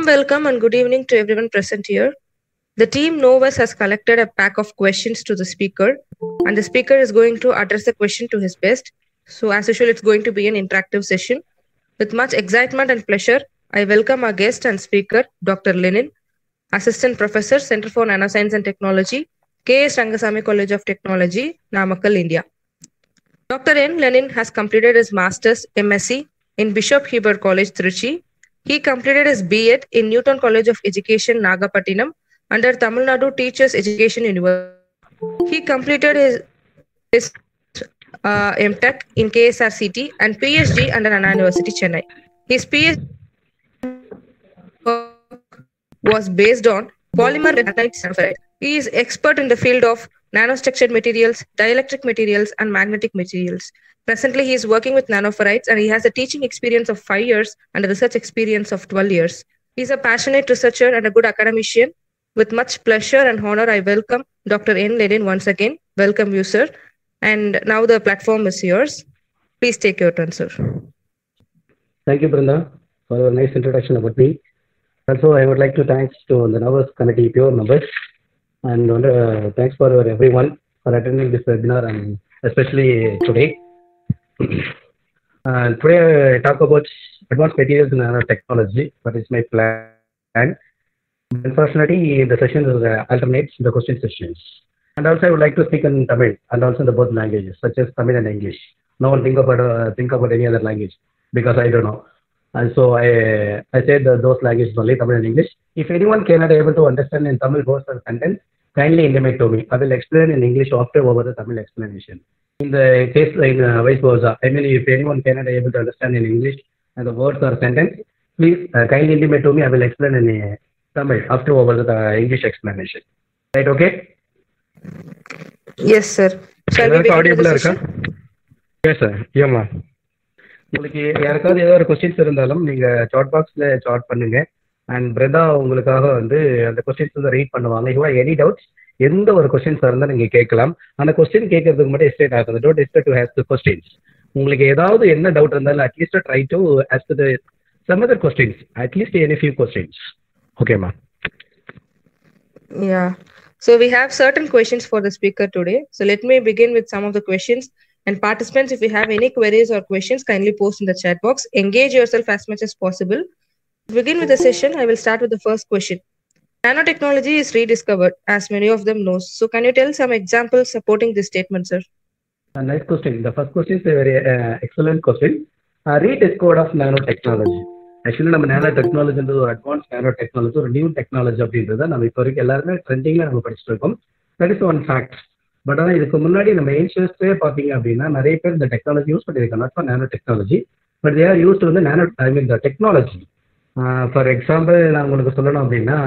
welcome and good evening to everyone present here. The team Novus has collected a pack of questions to the speaker, and the speaker is going to address the question to his best. So, as usual, it's going to be an interactive session. With much excitement and pleasure, I welcome our guest and speaker, Dr. Lenin, Assistant Professor, Center for Nanoscience and Technology, K.S. Rangasamy College of Technology, Namakkal, India. Dr. N. Lenin has completed his Master's MSc in Bishop Heber College, Trichy. He completed his B.Ed in Newton College of Education, Nagapattinam, under Tamil Nadu Teachers Education University. He completed his, his uh, MTech in KSRCT and PhD under Anna University, Chennai. His PhD was based on polymer graphite sulfide. He is expert in the field of nanostructured materials, dielectric materials, and magnetic materials. Presently, he is working with nanoferrites and he has a teaching experience of five years and a research experience of 12 years. He is a passionate researcher and a good academician. With much pleasure and honor, I welcome Dr. N. Lenin once again. Welcome you, sir. And now the platform is yours. Please take your turn, sir. Thank you, Brenda, for your nice introduction about me. Also, I would like to thanks to the Numbers Committee, Pure Numbers, and uh, thanks for everyone for attending this webinar and especially today. uh, today I talk about advanced materials in nanotechnology. That is my plan. Unfortunately, the session is uh, alternates the question sessions. And also, I would like to speak in Tamil and also in the both languages, such as Tamil and English. No one think about uh, think about any other language because I don't know. And so I I said that those languages only Tamil and English. If anyone cannot able to understand in Tamil words or sentence, kindly intimate to me. I will explain in English after over the Tamil explanation. In the case in uh, vice versa, I mean if anyone cannot able to understand in English and the words or sentence, please uh, kindly intimate to me. I will explain in uh, Tamil after over the uh, English explanation. Right? Okay. Yes, sir. Shall we எல்லாருக்கும் begin with audible the இருக்கா session? Yes sir ஏமா உங்களுக்கு யாருக்காவது ஏதோ ஒரு questions இருந்தாலும் நீங்க chat பாக்ஸ்ல சாட் பண்ணுங்க அண்ட் பிரதா உங்களுக்காக வந்து அந்த கொஸ்டின்ஸ் வந்து ரீட் பண்ணுவாங்க யூ எனி டவுட்ஸ் எந்த ஒரு கொஸ்டின்ஸ் இருந்தாலும் நீங்க கேட்கலாம் அந்த கொஸ்டின் கேட்கறதுக்கு மட்டும் எஸ்டேட் ஆகுது don't hesitate to ask the questions உங்களுக்கு ஏதாவது என்ன டவுட் இருந்தாலும் at least try to ask to some other questions at least any few questions ஓகேமா Yeah. So we have certain questions for the speaker today. So let me begin with some of the questions. And participants, if you have any queries or questions, kindly post in the chat box. Engage yourself as much as possible. To begin with the session, I will start with the first question. Nanotechnology is rediscovered, as many of them know. So can you tell some examples supporting this statement, sir? Uh, nice question. The first question is a very uh, excellent question. Uh, rediscovered of nanotechnology. Actually நம்ம nano டெக்னாலஜின்றது ஒரு advance nano technology ஒரு new technology அப்படின்றத நம்ம இப்போ வரைக்கும் எல்லாருமே ட்ரெண்டிங்ல நம்ம படிச்சுட்டு இருக்கோம் that is one fact but ஆனால் இதுக்கு முன்னாடி நம்ம ஏன்ஷியஸ்டே பார்த்தீங்க அப்படின்னா நிறைய பேர் இந்த டெக்னாலஜி யூஸ் பண்ணியிருக்காங்க not for nano technology but their use வந்து nano I mean the technology for example நான் உங்களுக்கு சொல்லணும் அப்படின்னா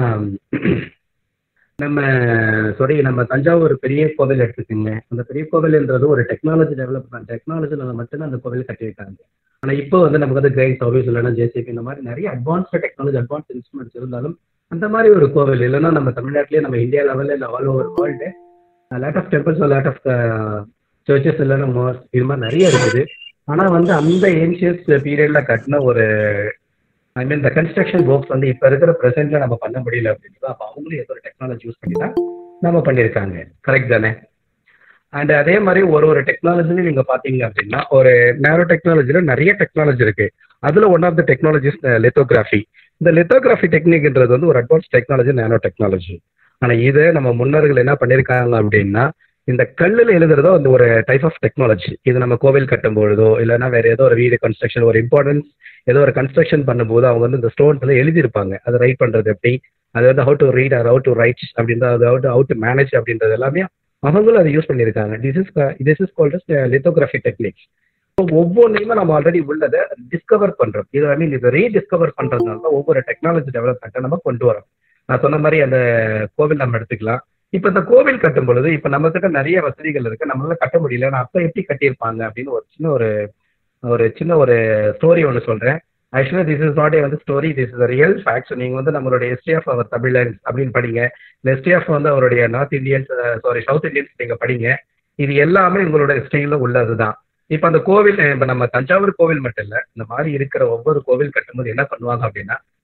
நம்ம சாரி நம்ம தஞ்சாவூர் பெரிய கோவில் எடுத்துக்கோங்க அந்த பெரிய கோவில்ன்றது ஒரு டெக்னாலஜி டெவலப்மெண்ட் டெக்னாலஜியில் மட்டும்தான் அந்த கோவில் கட்டியிருக்காங்க ஆனால் இப்போ வந்து நமக்கு வந்து கிரைன் சர்வீஸ் இல்லைன்னா ஜேசிபி இந்த மாதிரி நிறைய அட்வான்ஸ்டு டெக்னாலஜி அட்வான்ஸ் இன்ஸ்ட்ருமெண்ட்ஸ் இருந்தாலும் அந்த மாதிரி ஒரு கோவில் இல்லைன்னா நம்ம தமிழ்நாட்டிலேயே நம்ம இந்தியா லெவலில் இல்லை all over world lot of temples lot of churches இல்லைன்னா மோஸ்ட் இது மாதிரி நிறைய இருக்குது ஆனால் வந்து அந்த ஏன்ஷியஸ் பீரியடில் கட்டின ஒரு ஐ மீன் த கன்ஸ்ட்ரக்ஷன் ஒர்க்ஸ் வந்து இப்போ இருக்கிற ப்ரெசென்ட்ல நம்ம பண்ண முடியல அப்படின்றது அப்போ அவங்களும் ஏதோ ஒரு டெக்னாலஜி யூஸ் பண்ணி தான் நம்ம பண்ணியிருக்காங்க கரெக்ட் தானே அண்ட் அதே மாதிரி ஒரு ஒரு டெக்னாலஜிலையும் நீங்க பாத்தீங்க அப்படின்னா ஒரு நேரோ டெக்னாலஜில நிறைய டெக்னாலஜி இருக்கு அதுல one of the technologies lithography இந்த லித்தோகிராஃபி டெக்னிக்ன்றது வந்து ஒரு அட்வான்ஸ் டெக்னாலஜி நேனோ டெக்னாலஜி ஆனா இதை நம்ம முன்னோர்கள் என்ன பண்ணிருக்காங்க அப்படின்னா இந்த கல்லுல எழுதுறதோ அந்த ஒரு டைப் ஆஃப் டெக்னாலஜி இது நம்ம கோவில் கட்டும் பொழுதோ இல்லைன்னா வேற ஏதோ ஒரு வீடு கன்ஸ்ட்ரக்ஷன் ஒரு இம்பார்ட்டன்ஸ் ஏதோ ஒரு கன்ஸ்ட்ரக்ஷன் பண்ணும்போது அவங்க வந்து இந்த ஸ்டோன்ஸ்ல எழுதியிருப்பாங்க அதை ரைட் பண்றது எப்படி அது வந்து how to read or how to write அப்படின்றது how to how to manage அப்படின்றது எல்லாமே அவங்களும் அதை யூஸ் பண்ணியிருக்காங்க this is this is called lithography techniques ஒவ்வொன்றையுமே நம்ம ஆல்ரெடி உள்ளதை டிஸ்கவர் பண்றோம் இது ஐ மீன் இது ரீடிஸ்கவர் பண்றதுனால தான் ஒவ்வொரு டெக்னாலஜி டெவலப்மெண்ட்டை நம்ம கொண்டு வரோம் நான் சொன்ன மாதிரி அந்த கோவில் நம்ம எடுத்துக்கலாம் இப்ப இந்த கோவில் கட்டும் பொழுது இப்ப நம்ம கிட்ட நிறைய வசதிகள் இருக்கு நம்மளால கட்ட முடியல நான் அப்ப எப்படி கட்டியிருப்பாங்க அப்படின்னு ஒரு சின்ன ஒரு ஒரு சின்ன ஒரு ஸ்டோரி ஒன்று சொல்றேன் ஆக்சுவலா திஸ் இஸ் நாட் ஏ வந்து story this is real facts நீங்க வந்து நம்மளுடைய ஹிஸ்ட்ரி ஆஃப் அவர் தமிழன்ஸ் அப்படின்னு படிங்க ஹிஸ்ட்ரி ஆஃப் வந்து அவருடைய north Indians sorry south Indians நீங்க படிங்க இது எல்லாமே உங்களோட ஹிஸ்ட்ரியில உள்ளதுதான் இப்ப அந்த கோவில் இப்ப நம்ம தஞ்சாவூர் கோவில் மட்டும் இல்ல இந்த மாதிரி இருக்கிற ஒவ்வொரு கோவில் கட்டும்போது என்ன பண்ணுவாங்க அப்படின்னா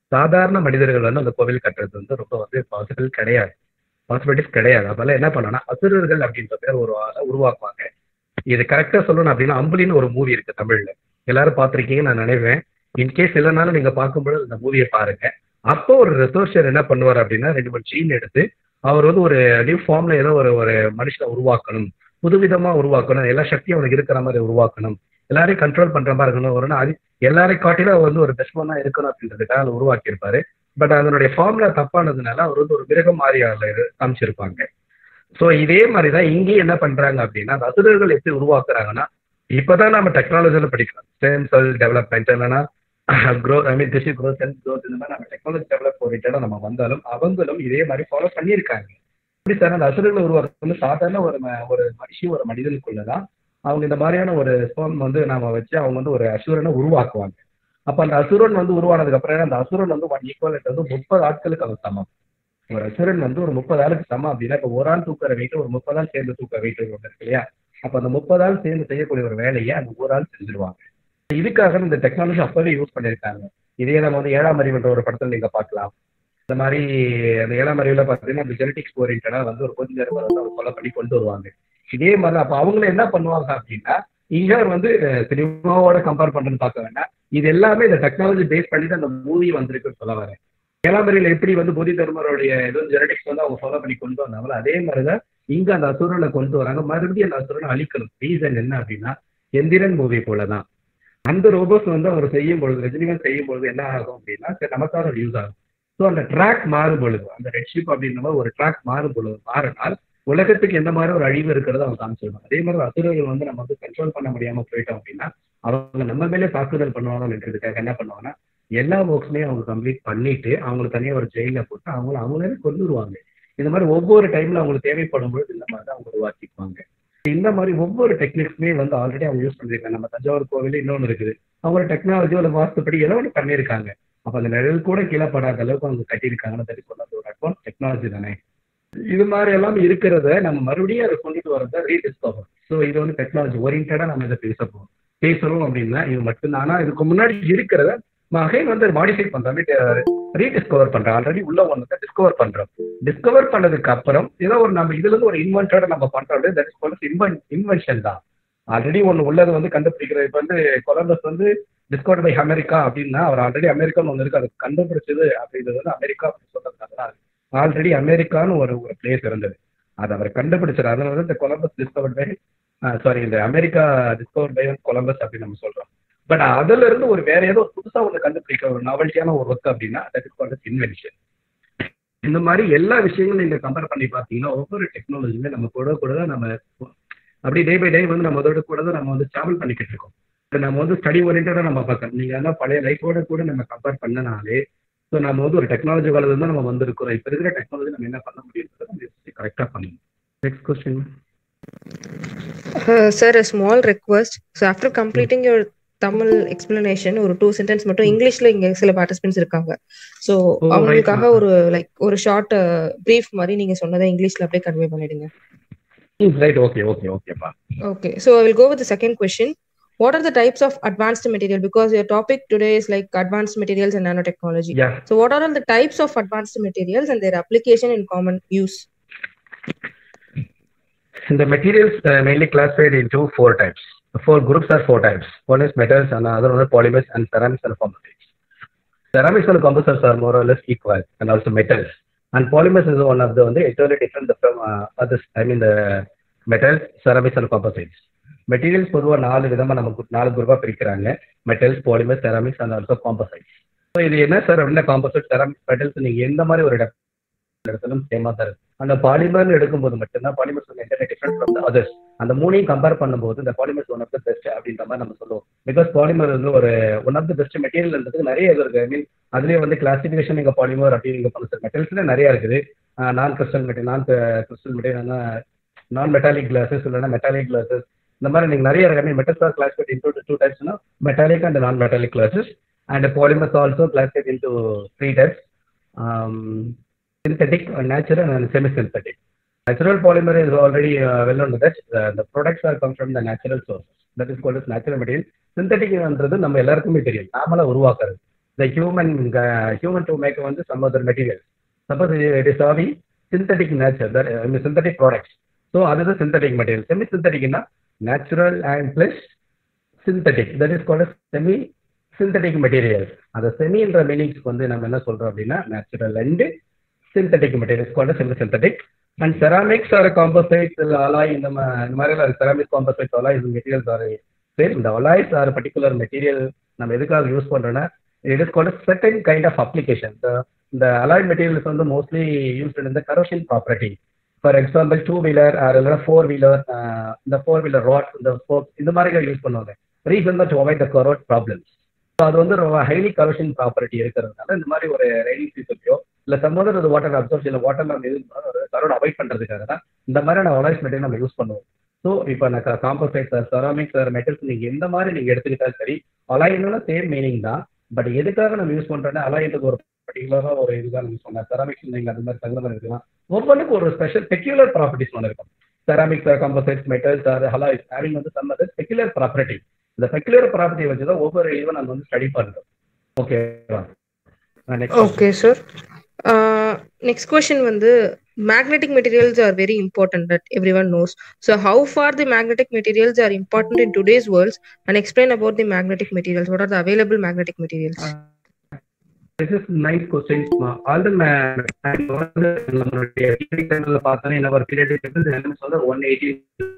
சாதாரண மனிதர்கள் வந்து அந்த கோவில் கட்டுறது வந்து ரொம்ப வந்து பாசிபிள் கிடையாது பாசிபிலிட்டிஸ் கிடையாது அதனால என்ன பண்ணோம்னா அசுரர்கள் அப்படின்ற பேர் ஒரு ஆளை உருவாக்குவாங்க இது கரெக்டா சொல்லணும் அப்படின்னா அம்புலின்னு ஒரு மூவி இருக்கு தமிழ்ல எல்லாரும் பார்த்திருக்கீங்கன்னு நான் நினைவேன் இன்கேஸ் இல்லைனாலும் நீங்க பார்க்கும்போது அந்த மூவியை பாருங்க அப்போ ஒரு ரிசர்ச்சர் என்ன பண்ணுவார் அப்படின்னா ரெண்டு மூணு சீன் எடுத்து அவர் வந்து ஒரு நியூ ஃபார்ம்ல ஏதோ ஒரு ஒரு மனுஷனை உருவாக்கணும் புதுவிதமா உருவாக்கணும் எல்லா சக்தியும் அவனுக்கு இருக்கிற மாதிரி உருவாக்கணும் எல்லாரையும் கண்ட்ரோல் பண்ற மாதிரி இருக்கணும் ஒரு நாள் அது எல்லாரையும் காட்டிலும் அவர் வந்து ஒரு பெஸ்ட் ஒன்னா இருக்கணும் அப்படின்றதுக்காக அதை உருவாக்கி இருப்பாரு பட் அதனுடைய ஃபார்ம்ல தப்பானதுனால அவர் வந்து ஒரு மிருகம் மாதிரி அதில் காமிச்சிருப்பாங்க ஸோ இதே மாதிரி தான் இங்கேயும் என்ன பண்றாங்க அப்படின்னா அந்த அசுரர்கள் எப்படி உருவாக்குறாங்கன்னா இப்பதான் நம்ம டெக்னாலஜியில படிக்கிறோம் ஸ்டெம் செல் டெவலப்மெண்ட் இல்லைன்னா growth I mean district growth and growth இந்த மாதிரி நம்ம டெக்னாலஜி டெவலப் ஓரியன்டாக நம்ம வந்தாலும் அவங்களும் இதே மாதிரி ஃபாலோ பண்ணியிருக்காங்க எப்படி சார் அந்த அசுரர்களை உருவாக்குறது வந்து சாதாரண ஒரு ம- ஒரு மனுஷி ஒரு மனிதனுக்குள்ளதான் அவங்க இந்த மாதிரியான ஒரு ஸ்போம் வந்து நாம வச்சு அவங்க வந்து ஒரு அசுரனை உருவாக்குவாங்க அப்ப அந்த அசுரன் வந்து உருவானதுக்கு அப்புறம் அந்த அசுரன் வந்து ஒன் ஈக்குவல் வந்து முப்பது ஆட்களுக்கு அவன் சமம் ஒரு அசுரன் வந்து ஒரு முப்பது ஆளுக்கு சமம் அப்படின்னா இப்போ ஒரு ஆள் தூக்குற வெயிட் ஒரு முப்பது ஆள் சேர்ந்து தூக்க வெயிட் ஒன்று இருக்கு இல்லையா அப்ப அந்த முப்பது ஆள் சேர்ந்து செய்யக்கூடிய ஒரு வேலையை அந்த ஒரு ஆள் செஞ்சிருவாங்க இதுக்காக இந்த டெக்னாலஜி அப்பவே யூஸ் பண்ணியிருக்காங்க இதே நம்ம வந்து ஏழாம் அறிவுன்ற ஒரு படத்துல நீங்க பார்க்கலாம் இந்த மாதிரி அந்த ஏழாம் அறிவுல பார்த்தீங்கன்னா அந்த ஜெனடிக்ஸ் ஓரியன்டா வந்து ஒரு கொஞ்ச நேரம் வந்து அவங்க ஃபாலோ பண்ணி கொண்டு வருவாங்க இதே மாதிரி அப்ப அவங்கள என்ன பண்ணுவாங்க அப்படின்னா இங்க வந்து அஹ், சினிமாவோட கம்பேர் பண்றேன்னு பார்க்க வேண்டாம் இது எல்லாமே இந்த டெக்னாலஜி பேஸ் பண்ணி தான் அந்த மூவி வந்திருக்குன்னு சொல்ல வரேன் ஏழாம் அறிவுல எப்படி வந்து போதி தர்மருடைய ஏதோ ஜெனடிக்ஸ் வந்து அவங்க ஃபாலோ பண்ணி கொண்டு வந்தாங்களோ அதே மாதிரிதான் இங்க அந்த அசுரனை கொண்டு வராங்க மறுபடியும் அந்த அசுரனை அழிக்கணும் ரீசன் என்ன அப்படின்னா எந்திரன் மூவி போலதான் அந்த ரோபோஸ் வந்து அவர் செய்யும் பொழுது ரஜினிகாந்த் செய்யும் பொழுது என்ன ஆகும் அப்படின்னா சரி, நமக்காக ஒரு யூஸ் ஆகும் ஸோ அந்த ட்ராக் மாறும் பொழுது அந்த ரெட்ஷிப் அப்படின்ற மாதிரி ஒரு ட்ராக் மாறும் பொழுது மாறினால் உலகத்துக்கு எந்த மாதிரி ஒரு அழிவு இருக்கிறத அவங்க காமிச்சிருவாங்க அதே மாதிரி அசுரர்கள் வந்து நம்ம வந்து கண்ட்ரோல் பண்ண முடியாம போயிட்டோம் அப்படின்னா அவங்க நம்ம மேலே தாக்குதல் பண்ணுவாங்கன்றதுக்காக என்ன பண்ணுவாங்கன்னா எல்லா ஒர்க்ஸுமே அவங்க கம்ப்ளீட் பண்ணிட்டு அவங்களை தனியா ஒரு ஜெயில போட்டு அவங்கள அவங்களே கொண்டுருவாங்க இந்த மாதிரி ஒவ்வொரு டைம்ல அவங்களுக்கு தேவைப்படும் பொழுது இந்த மாதிரி தான் அவங்க உருவாக்கிக்குவாங்க இந்த மாதிரி ஒவ்வொரு டெக்னிக்ஸுமே வந்து ஆல்ரெடி அவங்க யூஸ் பண்ணிருக்காங்க நம்ம தஞ்சாவூர் கோவில் இன்னொன்று இருக்குது அவங்க டெக்னாலஜி ஒரு வாஸ்துப்படி ஏதோ ஒன்று பண்ணியிருக்காங்க அப்ப அந்த நிழல் கூட கீழே படாத அளவுக்கு அவங்க கட்டியிருக்காங்கன்னு தெரிஞ்சு சொன்னது ஒரு அட்வான்ஸ் டெக்னாலஜி தானே இது மாதிரி எல்லாம் இருக்கிறத நம்ம மறுபடியும் அதை கொண்டுட்டு வரத ரீடிஸ்கவர் ஸோ இது வந்து டெக்னாலஜி ஓரியன்டா நம்ம இதை பேச போறோம் பேசணும் அப்படின்னா இது மட்டும்தான் ஆனா இதுக்கு முன்னாடி இருக்கிறத அகைன் வந்து மாடிஃபை பண்றோம் ரீடிஸ்கவர் பண்றோம் ஆல்ரெடி உள்ள ஒன்று டிஸ்கவர் பண்றோம் டிஸ்கவர் பண்ணதுக்கு அப்புறம் ஏதோ ஒரு நம்ம இதுல இருந்து ஒரு இன்வென்டோட நம்ம பண்றோம் தட் இஸ் கால்ட் இன்வென் இன்வென்ஷன் தான் ஆல்ரெடி ஒன்று உள்ளது வந்து கண்டுபிடிக்கிறது இப்போ வந்து கொலம்பஸ் வந்து டிஸ்கவர் பை அமெரிக்கா அப்படின்னா அவர் ஆல்ரெடி அமெரிக்கான்னு ஒன்று இருக்கு அது கண்டுபிடிச்சது அப்படின்றது வந்து அமெரிக்கா அப்படின்னு சொல்றதுனால ஆல்ரெடி அமெரிக்கான்னு ஒரு ஒரு பிளேஸ் இருந்தது அது அவர் கண்டுபிடிச்சார் அதனால வந்து இந்த கொலம்பஸ் டிஸ்கவர் பை சாரி இந்த அமெரிக்கா டிஸ்கவர் பை கொலம்பஸ் அப்படின்னு நம்ம சொல்றோம் பட் அதுல இருந்து ஒரு வேற ஏதோ ஒரு புதுசா ஒன்று கண்டுபிடிக்க ஒரு நாவல்ட்டியான ஒரு ஒர்க் அப்படின்னா தட் இஸ் கால்ட் இன்வென்ஷன் இந்த மாதிரி எல்லா விஷயங்களும் நீங்க கம்பேர் பண்ணி பார்த்தீங்கன்னா ஒவ்வொரு டெக்னாலஜியுமே நம்ம கூட கூட தான் நம்ம அப்படி டே பை டே வந்து நம்ம அதோட கூட தான் நம்ம வந்து டிராவல் பண்ணிக்கிட்டு இருக்கோம் இப்ப நம்ம வந்து ஸ்டடி ஓரியன்டா நம்ம பார்க்கணும் நீங்க என்ன பழைய லைஃபோட கூட நம்ம கம்பேர் பண்ணனாலே ஸோ நம்ம வந்து ஒரு டெக்னாலஜி காலத்துல தான் நம்ம வந்திருக்கிறோம் இப்போ இருக்கிற டெக்னாலஜி நம்ம என்ன பண்ண முடியுன்றதை நம்ம கரெக்டாக பண்ணணும் next question Uh, sir, a small request. So after completing your Tamil explanation ஒரு டூ சென்டென்ஸ் மட்டும் இங்கிலீஷ்ல இங்க சில பார்ட்டிசிபென்ட்ஸ் இருக்காங்க ஸோ right, அவங்களுக்காக ma'am. ஒரு லைக் ஒரு ஷார்ட் பிரீஃப் மாதிரி நீங்க சொன்னதை இங்கிலீஷ்ல அப்படியே கன்வே பண்ணிடுங்க ரைட் ஓகே ஓகே ஓகேப்பா Okay, so I will go with the second question. What are the types of advanced material? Because your topic today is like advanced materials and nanotechnology. Yeah So, what are all the types of advanced materials and their application in common use? The materials uh, mainly classified into four types. The four groups are four types. One is metals, and other one is polymers, and ceramics and composites. Ceramics and composites are more or less equal, and also metals. And polymers is one of the one entirely different from uh, others. I mean the metals, ceramics and composites. Materials பொதுவாக நாலு விதமா நமக்கு நாலு குரூப்பா பிரிக்கிறாங்க metals polymer ceramics and also composites so இது என்ன sir அப்படின்னா காம்போசைட் செராமிக் மெட்டல்ஸ் நீங்க எந்த மாதிரி ஒரு இடம் இடத்துலும் சேமா தான் இருக்கு அந்த பாலிமர்னு எடுக்கும்போது மட்டும்தான் பாலிமர்ஸ் வந்து entire different from the others அந்த மூணையும் கம்பேர் பண்ணும்போது இந்த polymers one of the best அப்படின்ற மாதிரி நம்ம சொல்லுவோம் பிகாஸ் பாலிமர் வந்து ஒரு ஒன் ஆஃப் த பெஸ்ட் மெட்டீரியல்ன்றதுக்கு நிறைய இது இருக்கு ஐ மீன் அதுலயே வந்து கிளாசிபிகேஷன் நீங்க பாலிமர் அப்படின்னு நீங்க பண்ண சார் மெட்டல்ஸ்ல நிறைய இருக்குது non crystal material non crystal material non metallic glasses இல்லைன்னா மெட்டாலிக் கிளாஸஸ் இந்த மாதிரி நீங்க நிறைய இருக்கு I mean metals are classified into two டைப்ஸ்னா metallic and non metallic glasses and polymers also classified into three types synthetic, uh, natural, and semi-synthetic. Natural polymer is already uh, well known that uh, the products are come from the natural sources. That is called as natural material. Synthetic என்றது நம்ம எல்லாருக்குமே தெரியும் நாமளா உருவாக்குறது the human uh, human to make வந்து some other materials. Suppose it is having synthetic nature, that, uh, I mean synthetic products. So அது synthetic material. Semi synthetic னா natural and plus synthetic. That is called as semi synthetic materials. அந்த செமின்ற மீனிங்ஸ்க்கு வந்து நம்ம என்ன சொல்றோம் அப்படின்னா natural and synthetic materials called as semi synthetic. And ceramics are composites, alloy இந்த மா- இந்த மாதிரி ceramic composites, alloys materials are same. இந்த alloys are particular material நம்ம எதுக்காக யூஸ் பண்றோம்னா it is called a certain kind of application. The இந்த alloy materials வந்து mostly used in the corrosion property. For example, two wheeler or இல்லைன்னா four wheeler, uh, இந்த four wheeler rods, இந்த spokes இந்த மாதிரி யூஸ் பண்ணுவாங்க. Reason தான் to avoid the corrode problems. So அது வந்து ரொம்ப ஹைலி கரோஷன் ப்ராப்பர்ட்டி இருக்கிறதுனால இந்த மாதிரி ஒரு ரெய்னிங் சீசன்லையோ இல்ல சம்மதர் அது வாட்டர் அப்சர்வ் இல்ல வாட்டர் நம்ம இது கரோட் அவாய்ட் பண்றதுக்காக தான் இந்த மாதிரியான அலாய்ஸ் மெட்டீரியல் நம்ம யூஸ் பண்ணுவோம் ஸோ இப்போ நான் காம்போசைட் செராமிக்ஸ் மெட்டல்ஸ் நீங்க எந்த மாதிரி நீங்க எடுத்துக்கிட்டாலும் சரி அலாயினால சேம் மீனிங் தான் பட் எதுக்காக நம்ம யூஸ் பண்றோம்னா அலாயின்றது ஒரு பர்டிகுலரா ஒரு இதுதான் நம்ம சொன்னேன் செராமிக்ஸ் நீங்க அந்த மாதிரி தகுந்த மாதிரி இருக்கலாம் ஒவ்வொன்றுக்கும் ஒரு ஸ்பெஷல் பெக்யூலர் ப்ராப்பர்ட்டிஸ் ஒன்று இருக்கும் செராமிக்ஸ் காம்போசைட்ஸ் மெட்டல்ஸ் அது ஹலாய்ஸ் ஹேவிங் வந்து சம் அதர் பெக்யூலர் ப்ராப்பர்ட்டி இந்த பெக்யூலர் ப்ராப்பர்ட்டியை வச்சு தான் ஒவ்வொரு இதுவும் நம்ம வந்து ஸ்டடி பண்றோம் ஓகேவா Okay, sir. Uh, next question வந்து magnetic materials are very important that everyone knows. So how far the magnetic materials are important in today's world and explain about the magnetic materials. What are the available magnetic materials? This is nice questions. All the ma- வந்து நம்மளுடைய periodic table ல பார்த்தோன்னா in our periodic table the elements வந்து 180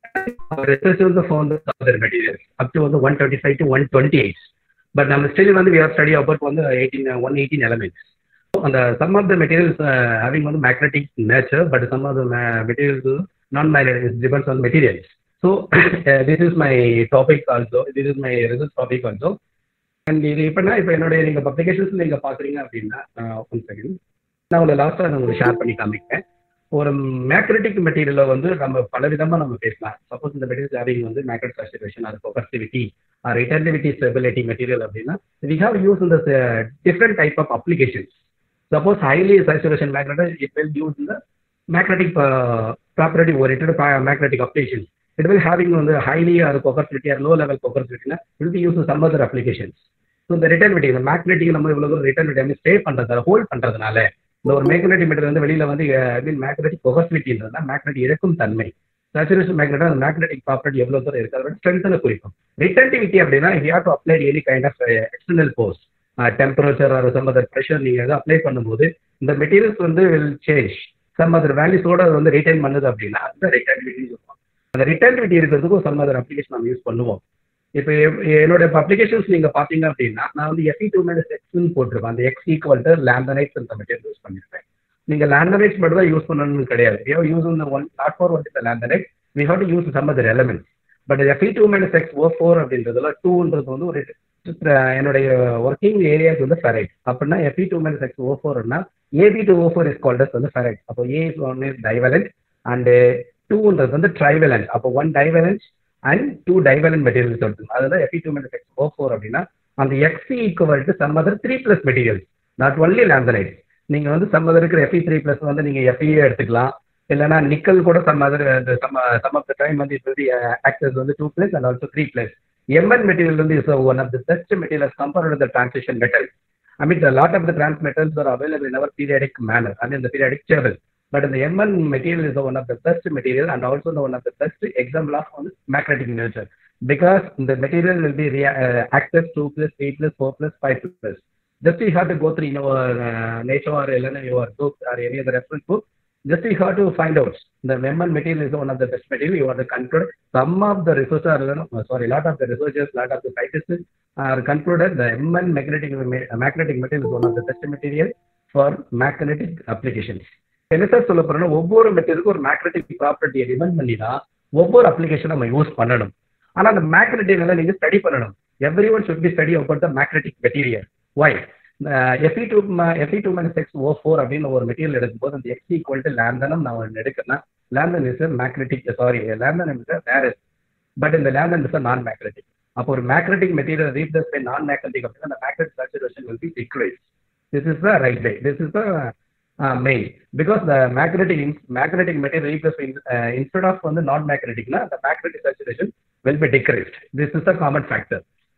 our research வந்து found the other materials up to வந்து 125 to 128 but நம்ம still வந்து we are study about வந்து 18 118 elements So, அந்த some of the materials uh, having வந்து magnetic nature but some of the ma- materials non magnetic it depends on materials so uh, this is my topic also this is my research topic also and இது இப்போனா இப்போ என்னுடைய நீங்க publications நீங்க பாக்குறீங்க அப்படின்னா one second நான் உங்களுக்கு லாஸ்டா நான் உங்களுக்கு ஷேர் பண்ணி காமிக்கிறேன் ஒரு மேக்னெட்டிக் மெட்டீரியலை வந்து நம்ம பல விதமா நம்ம பேசலாம் சப்போஸ் இந்த மெட்டீரியல் ஹேவிங் வந்து மேக்னெட் சாச்சுரேஷன் அது coercivity or retentivity stability material அப்படின்னா வி ஹாவ் யூஸ் இந்த different type of applications suppose highly saturation magnet it will use இந்த magnetic property oriented magnetic application it will having on the highly or coercivity or low level coercivity na, it will be used in some other applications. So the return இந்த magnetic நம்ம இவ்வளவு return வந்து stay பண்றதால hold பண்றதுனால இந்த ஒரு magnetic material வந்து வெளியில வந்து ஐ மீன் மேக்னெட்டிக் கொகசிவிட்டின்றதுனா மேக்னெட்டிக் இழக்கும் தன்மை சேச்சுரேஷன் மேக்னெட் அந்த மேக்னெட்டிக் ப்ராப்பர்ட்டி எவ்வளவு தூரம் இருக்கு அதோட ஸ்ட்ரென்த்னு குறிக்கும் ரிட்டன்டிவிட்டி அப்படின்னா you have to apply any kind of external போஸ்ட் temperature or some other pressure நீங்க எதாவது அப்ளை பண்ணும்போது இந்த மெட்டீரியல்ஸ் வந்து வில் சேஞ்ச் சம் அதர் வேல்யூஸோட அது வந்து ரிட்டைன் பண்ணுது அப்படின்னா அந்த ரிட்டன்டிவிட்டி சொல்லுவாங்க அந்த ரிட்டர்னிவிட்டி இருக்கிறதுக்கும் சம் அதர் அப்ளிகேஷன் நம்ம யூஸ் பண்ணுவோம் இப்போ என்னோட அப்ளிகேஷன்ஸ் நீங்க பாத்தீங்க அப்படின்னா நான் வந்து எஃப்இ டூ மைனஸ் எக்ஸ்னு போட்டிருப்பேன் அந்த எக்ஸ் ஈக்குவல் டு லேண்டனைட்ஸ் அந்த மெட்டீரியல் யூஸ் பண்ணிருப்பேன் நீங்க லேண்டனைட்ஸ் மட்டும் தான் யூஸ் பண்ணணும்னு கிடையாது யூ யூஸ் இந்த ஒன் நாட் ஃபோர் ஒன் இந்த lanthanide we have to use some other elements but FE two minus X O four அப்படின்றதுல டூன்றது வந்து ஒரு என்னுடைய ஒர்க்கிங் ஏரியாஸ் வந்து ஃபெரைட் அப்படின்னா FE two minus X O ஃபோர்னா AB two O four is called as வந்து ஃபெரைட் அப்போ A is one is divalent and டூன்றது வந்து ட்ரைவலண்ட் அப்போ one divalence and two divalent materials எடுத்துக்கணும் அதுதான் எஃபி two minus X O four அப்படின்னா அந்த X equal to some other three plus materials not only lanthanide நீங்க வந்து சம் அதர் இருக்கிற எஃபி த்ரீ பிளஸ் வந்து நீங்க எஃப்இஏ எடுத்துக்கலாம் இல்லைன்னா நிக்கல் கூட some other some some of the time வந்து இட் வில் ஆக்சஸ் வந்து two plus and also three plus MN material வந்து is one of the best material compared the transition metal I mean, a lot of the trans metals are available in our periodic manner, I mean, the periodic table. But the MN material is the one of the best material and also the one of the best example of on magnetic nature because the material will be rea- uh, access 2 plus 8 plus 4 plus 5 plus. Just you have to go through in your uh, nature or LN, your book or any other reference book. Just you have to find out the MN material is one of the best material. You are the conclude. Some of the researchers, are, sorry, lot of the researchers, lot of the scientists are concluded the MN magnetic magnetic material is one of the best material for magnetic applications. என்ன sir சொல்ல போறோம்னா ஒவ்வொரு மெட்டீரியலுக்கும் ஒரு magnetic ப்ராப்பர்ட்டியை depend பண்ணி தான் ஒவ்வொரு application நம்ம யூஸ் பண்ணணும் ஆனா அந்த மேக்னெட்டிக் நீங்க ஸ்டடி பண்ணணும் every one should be study about the magnetic material why FE two FE two minus X O four அப்படின்னு ஒரு மெட்டீரியல் எடுக்கும்போது அந்த எக்ஸ் ஈக்குவல் டு லேந்தனம் நான் ஒன்று எடுக்கிறேன்னா lanthanum is magnetic sorry lanthanum is various but இந்த lanthanum is non magnetic அப்போ ஒரு magnetic material replace by non magnetic அப்படின்னா அந்த magnet saturation will be decrease this is the right way this is the uh, main because the magnetic magnetic material replace uh, instead of on the non-magnetic na, the magnetic saturation will be decreased this is the common factor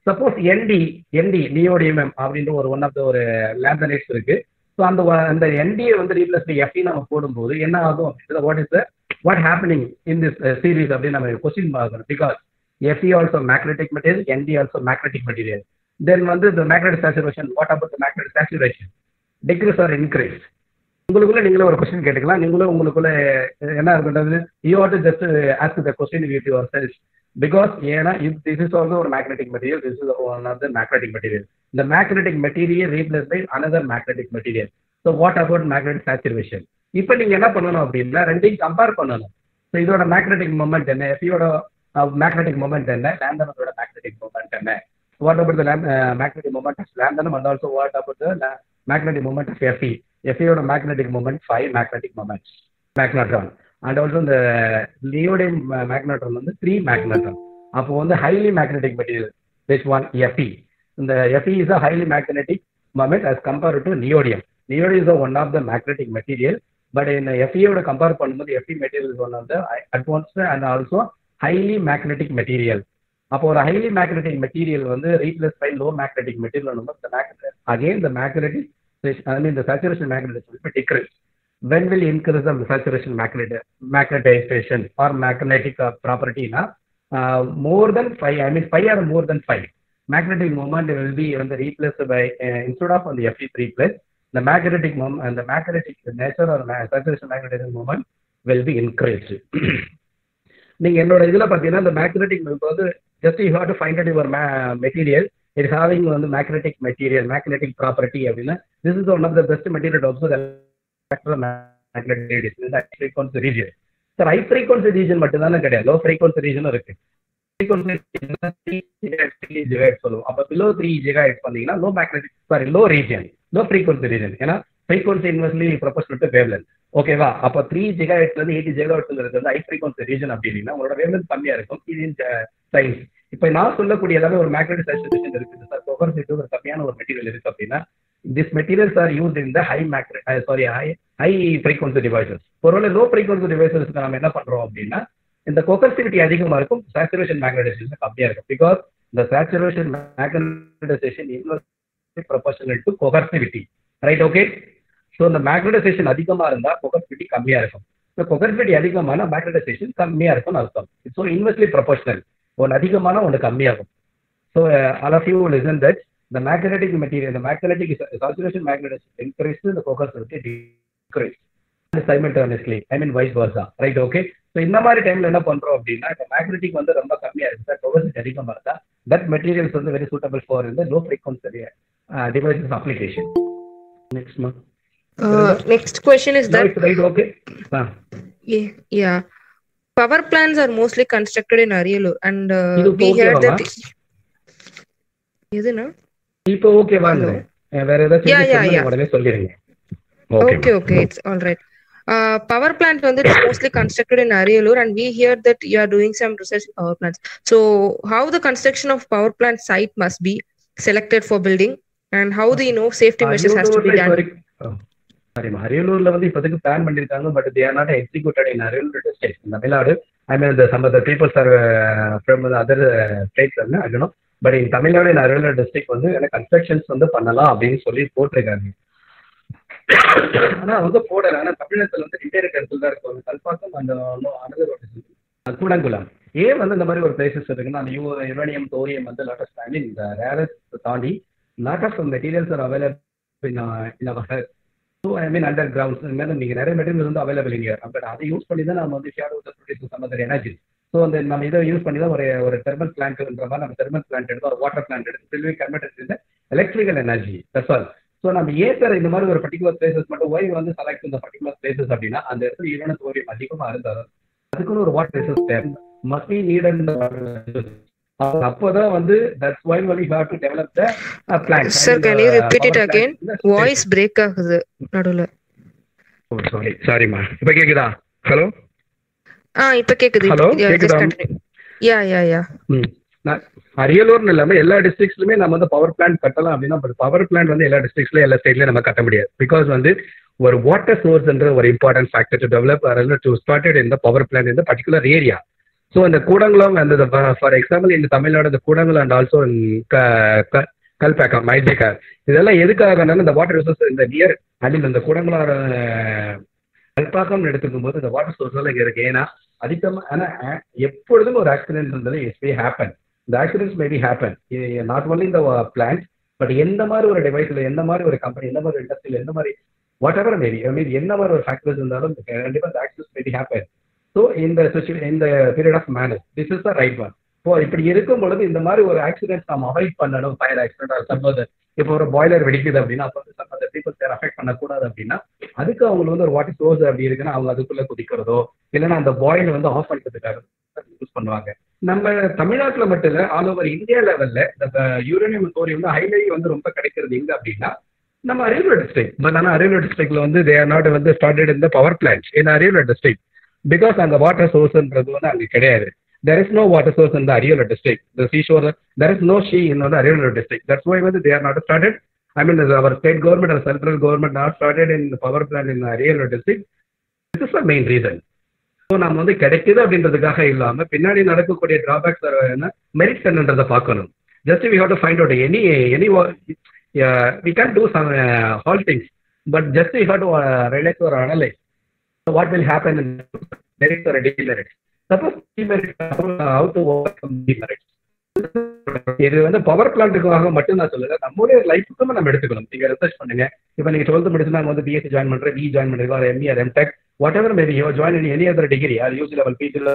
suppose ND ND neodymium அப்படின்ற ஒரு one of த ஒரு லேபரேட்ஸ் இருக்கு so அந்த வ- அந்த என்டியை வந்து replace FE நம்ம போடும்போது என்ன ஆகும் அப்படின்றது what is what happening in this series அப்படின்னு நம்ம கொஸ்டின் பார்க்கணும் because FE also magnetic material ND also magnetic material then வந்து இந்த magnetic saturation what about magnetic saturation decrease or increase உங்களுக்குள்ள நீங்களே ஒரு கொஸ்டின் கேட்டுக்கலாம் நீங்களும் உங்களுக்குள்ள என்ன இருக்குன்றது you are to just ask the question with yourselves because ஏன்னா இப் திஸ் இஸ் ஆல்சோ ஒரு magnetic material this is one of the magnetic material இந்த magnetic material replace by another magnetic material so what about magnetic saturation இப்போ நீங்க என்ன பண்ணணும் அப்படின்னா ரெண்டையும் compare பண்ணணும் ஸோ இதோட மேக்னெட்டிக் மொமெண்ட் என்ன எஃபியோட மேக்னெட்டிக் மொமெண்ட் என்ன லேண்டனோட மேக்னெட்டிக் மொமெண்ட் என்ன what about the magnetic moment of lanthanum and also what about the magnetic moment of FE எஃப்இயோட magnetic moment five magnetic moments magnetron and also இந்த neodymium magnetron வந்து three magnetron அப்போ வந்து highly magnetic material which one FE இந்த FE is a highly magnetic moment as compared to neodymium neodymium is one of the magnetic material but இந்த எஃப்இயோட compare பண்ணும்போது FE material is one of the advanced and also highly magnetic material அப்போ ஒரு highly magnetic material வந்து replace by low magnetic material வந்து again the magnetic I mean the saturation magnetism will be decreased. When will increase the saturation magnet magnetization or magnetic uh, property na uh, more than five I mean five or more than five magnetic moment will be when the replaced by uh, instead of on the Fe3 plus the magnetic moment and the magnetic nature or ma- saturation magnetism moment will be increased. நீங்க என்னோட இதுல பாத்தீங்கன்னா இந்த magnetic வந்து just you have to find out your material it having வந்து magnetic material magnetic property அப்படின்னா this is one of the best material also frequency region sir high frequency region மட்டும் தானே கிடையாது லோ ஃப்ரீக்வன்சி ரீஜனும் இருக்கு frequency சொல்லுவோம் அப்ப below three gigahertz பண்ணீங்கன்னா low magnetic sorry low region low frequency region ஏன்னா frequency inversely proportional to wavelength ஓகேவா அப்ப த்ரீ ஜிகாஹெட்ல இருந்து எயிட்டி ஜிகாஹெட்ங்கிறது வந்து ஹை ஃப்ரீக்வன்சி ரீஜன் அப்படின்னா உங்களோட வேவ்லென்த் கம்மியா இருக்கும் இது சயின்ஸ் இப்ப நான் சொல்லக்கூடிய எல்லாமே ஒரு மேக்னெட்டிக் சேச்சுரேஷன் இருக்குது சார் கொகர் சீட்டு ஒரு கம்மியான ஒரு மெட்டீரியல் இருக்கு அப்படின்னா this materials are use in the high magnet sorry high high frequency devices ஒருவேளை லோ ஃப்ரீக்வன்சி டிவைசஸ்க்கு நம்ம என்ன பண்றோம் அப்படின்னா இந்த கொகர்சிவிட்டி அதிகமா இருக்கும் சேச்சுரேஷன் மேக்னடைசேஷன் கம்மியா இருக்கும் பிகாஸ் இந்த saturation magnetization inversely proportional to coercivity right okay so இந்த மேக்னடைசேஷன் அதிகமா இருந்தா கொகர்சிவிட்டி கம்மியா இருக்கும் இந்த கொகர்சிவிட்டி அதிகமான மேக்னடைசேஷன் கம்மியா இருக்கும்னு அர்த்தம் ஸோ இன்வெர்ஸ்லி ப்ரொபோஷனல் ஒன்று அதிகமான ஒன்று கம்மியாகும் so all of you listen that the magnetic material, the magnetic saturation magnetism increases, the cohesivity decrease. simultaneously I mean vice versa right okay so இந்த மாதிரி டைம்ல என்ன பண்றோம் அப்படின்னா இப்போ மேக்னெட்டிக் வந்து ரொம்ப கம்மியா இருக்கு சார் கொவர்சிட்டி அதிகமா இருந்தா தட் மெட்டீரியல்ஸ் வந்து வெரி சூட்டபிள் ஃபார் இந்த low frequency devices application next month Uh, next question is that right okay yeah, yeah. Power plants are mostly constructed in Arielu, and uh, இது we heard okay-வாமா? that. எதுனா இப்போ ஓகேவாங்க வேற ஏதாச்சும் Yeah, changes yeah, இருந்தா yeah. உடனே சொல்லிடுங்க Okay, okay, it's all right. Uh, power plant வந்து it's mostly constructed in Arielur, and we hear that you are doing some research in power plants. So, how the construction of power plant site must be selected for building, and how the you know safety measures has to be done. சாரிமா அரியலூர்ல வந்து இப்போதைக்கு plan பண்ணிருக்காங்க but they are not executed in Ariyalur district Tamil Nadu I mean the some of the people are uh, from the other uh, states வந்து I don't know but in Tamil Nadu in Ariyalur district வந்து எனக்கு constructions வந்து பண்ணலாம் அப்படின்னு சொல்லி போட்டிருக்காங்க ஆனா வந்து போடல ஆனா தமிழகத்துல வந்து இன்டீரியர் இடத்துல தான் இருக்கும் கல்பாக்கம் அந்த அனதர் கூடங்குளம் ஏன் வந்து இந்த மாதிரி ஒரு பிளேசஸ் இருக்குன்னா அந்த யூ யுரேனியம் தோரியம் வந்து லாட் ஆஃப் ஐ மீன் இந்த ரேரஸ் தாண்டி lot of materials are available in in our so I mean under grounds இந்த மாதிரி நீங்கள் நிறைய மெட்டீரியல் வந்து அவைலபிள் இங்கே பட் அதை யூஸ் பண்ணி தான் நம்ம வந்து share produce some other energy so அந்த நம்ம இதை யூஸ் பண்ணி தான் ஒரு ஒரு தெர்மல் பிளான்ட்ன்ற மாதிரி நம்ம தெர்மல் பிளான்ட் எடுத்து ஒரு வாட்டர் பிளான்ட் எடுத்து சில்வி கன்வெர்ட் இந்த electrical energy that's all so நம்ம ஏன் சார் இந்த மாதிரி ஒரு பர்டிகுலர் பிளேசஸ் மட்டும் ஒய் வந்து செலக்ட் இந்த பர்டிகுலர் பிளேசஸ் அப்படின்னா அந்த இடத்துல ஈரான தோரியம் அதிகமாக இருந்தாலும் அதுக்குன்னு ஒரு வாட்டர் ரிசோர்ஸ் தேவை மஸ்ட் பி நீட் அப்போதான் வந்து that's why only have to develop the plan Sir, can you repeat it again? Voice break ஆகுது நடுவுல ஓ சாரி சாரிம்மா இப்போ கேக்குதா ஹலோ ஆ இப்ப கேக்குது Hello, Yeah, just கேக்குதா? continue. Yeah, yeah, yeah. ம் நான் அரியலூர்னு இல்லாம எல்லா டிஸ்ட்ரிக்ட்ஸ்லுமே நம்ம வந்து பவர் பிளான்ட் கட்டலாம் அப்படின்னா பட் பவர் பிளான்ட் வந்து எல்லா டிஸ்ட்ரிக்ட்ஸ்ல எல்லா ஸ்டேட்லயும் நம்ம கட்ட முடியாது பிகாஸ் வந்து ஒரு வாட்டர் சோர்ஸ்ன்ற ஒரு important factor to develop to started இந்த பவர் பிளான்ட் இந்த பர்டிகுலர் ஏரியா ஸோ இந்த கூடங்குளம் அந்த ஃபார் எக்ஸாம்பிள் இந்த தமிழ்நாடு இந்த கூடங்குளம் அண்ட் ஆல்சோ கல்பேக்கம் மைஜேக்கர் இதெல்லாம் எதுக்காக இந்த வாட்டர் ரிசோர்ஸ் இந்த நியர் அண்ட் இந்த கூடங்குளம் கல்பாக்கம் எடுத்துக்கும் போது இந்த வாட்டர் சோர்ஸ் எல்லாம் இங்க இருக்கு ஏன்னா அதிகமா ஆனா எப்பொழுதும் ஒரு ஆக்சிடென்ட் இருந்தது இட்ஸ் மே ஹேப்பன் இந்த accidents maybe happen not only இந்த பிளான்ட் பட் எந்த மாதிரி ஒரு டிவைஸ்ல எந்த மாதிரி ஒரு கம்பெனி எந்த மாதிரி இண்டஸ்ட்ரியில் எந்த மாதிரி வாட் எவர் மேபி மீன் என்ன மாதிரி ஒரு ஃபேக்டர்ஸ் இருந்தாலும் கண்டிப்பா இந்த ஆக்சிடென்ட்ஸ் மேபி ஹேப்பன் ஸோ இந்த சுச்சுவே இந்த period of manage this is the right one so இப்படி இருக்கும் பொழுது இந்த மாதிரி ஒரு ஆக்சிடென்ட் நம்ம அவாய்ட் பண்ணணும் ஃபயர் ஆக்சிடென்ட் சப்போஸ் இப்போ ஒரு பாய்லர் வெடிக்குது அப்படின்னா அப்போ வந்து சப்போஸ் பீப்புள் சேர் அஃபெக்ட் பண்ணக்கூடாது அப்படின்னா அதுக்கு அவங்களுக்கு வந்து ஒரு வாட்டர் சோர்ஸ் அப்படி இருக்குன்னா அவங்க அதுக்குள்ள குதிக்கிறதோ இல்லைன்னா அந்த பாயில் வந்து ஆஃப் பண்ணுறதுக்காக யூஸ் பண்ணுவாங்க நம்ம தமிழ்நாட்டில் மட்டும் இல்லை ஆல் ஓவர் இந்தியா லெவல்ல இந்த யூரேனியம் தோரி வந்து ஹைலை வந்து ரொம்ப கிடைக்கிறது எங்க அப்படின்னா நம்ம அரியலூர் டிஸ்ட்ரிக்ட் பட் ஆனால் அரியலூர் டிஸ்ட்ரிக்ட்ல வந்து தே ஆர் நாட் வந்து ஸ்டார்டட் இந்த power plant in Ariyalur district because அங்கே வாட்டர் சோர்ஸ்ன்றது வந்து அங்கே கிடையாது there is no water source in the Ariola district. The seashore, there is no sea in the Ariola district. That's why they are not started. I mean, our state government or central government not started in the power plant in the Ariola district. This is the main reason. So நம்ம வந்து கிடைக்குது அப்படின்றதுக்காக இல்லாம பின்னாடி நடக்கக்கூடிய drawbacks என்ன merits என்னன்றதை பார்க்கணும் just we have to find out any any we can do some hall things but just we have to relate ஒரு analyse what will happen merits ஒரு demerits suppose demerit how to overcome demerits இது வந்து power பிளான்ட்டுக்காக மட்டும் நான் சொல்லல நம்மளுடைய லைஃபுக்கும் நம்ம எடுத்துக்கணும் நீங்க ரிசர்ச் பண்ணுங்க இப்போ நீங்க டுவெல்த் முடிச்சு நாங்கள் வந்து பிஎஸ்சி ஜாயின் பண்றேன் பி ஜாயின் பண்றீங்க ஒரு ME MTech whatever maybe you join in any other degree அது யூசி லெவல் பிஜி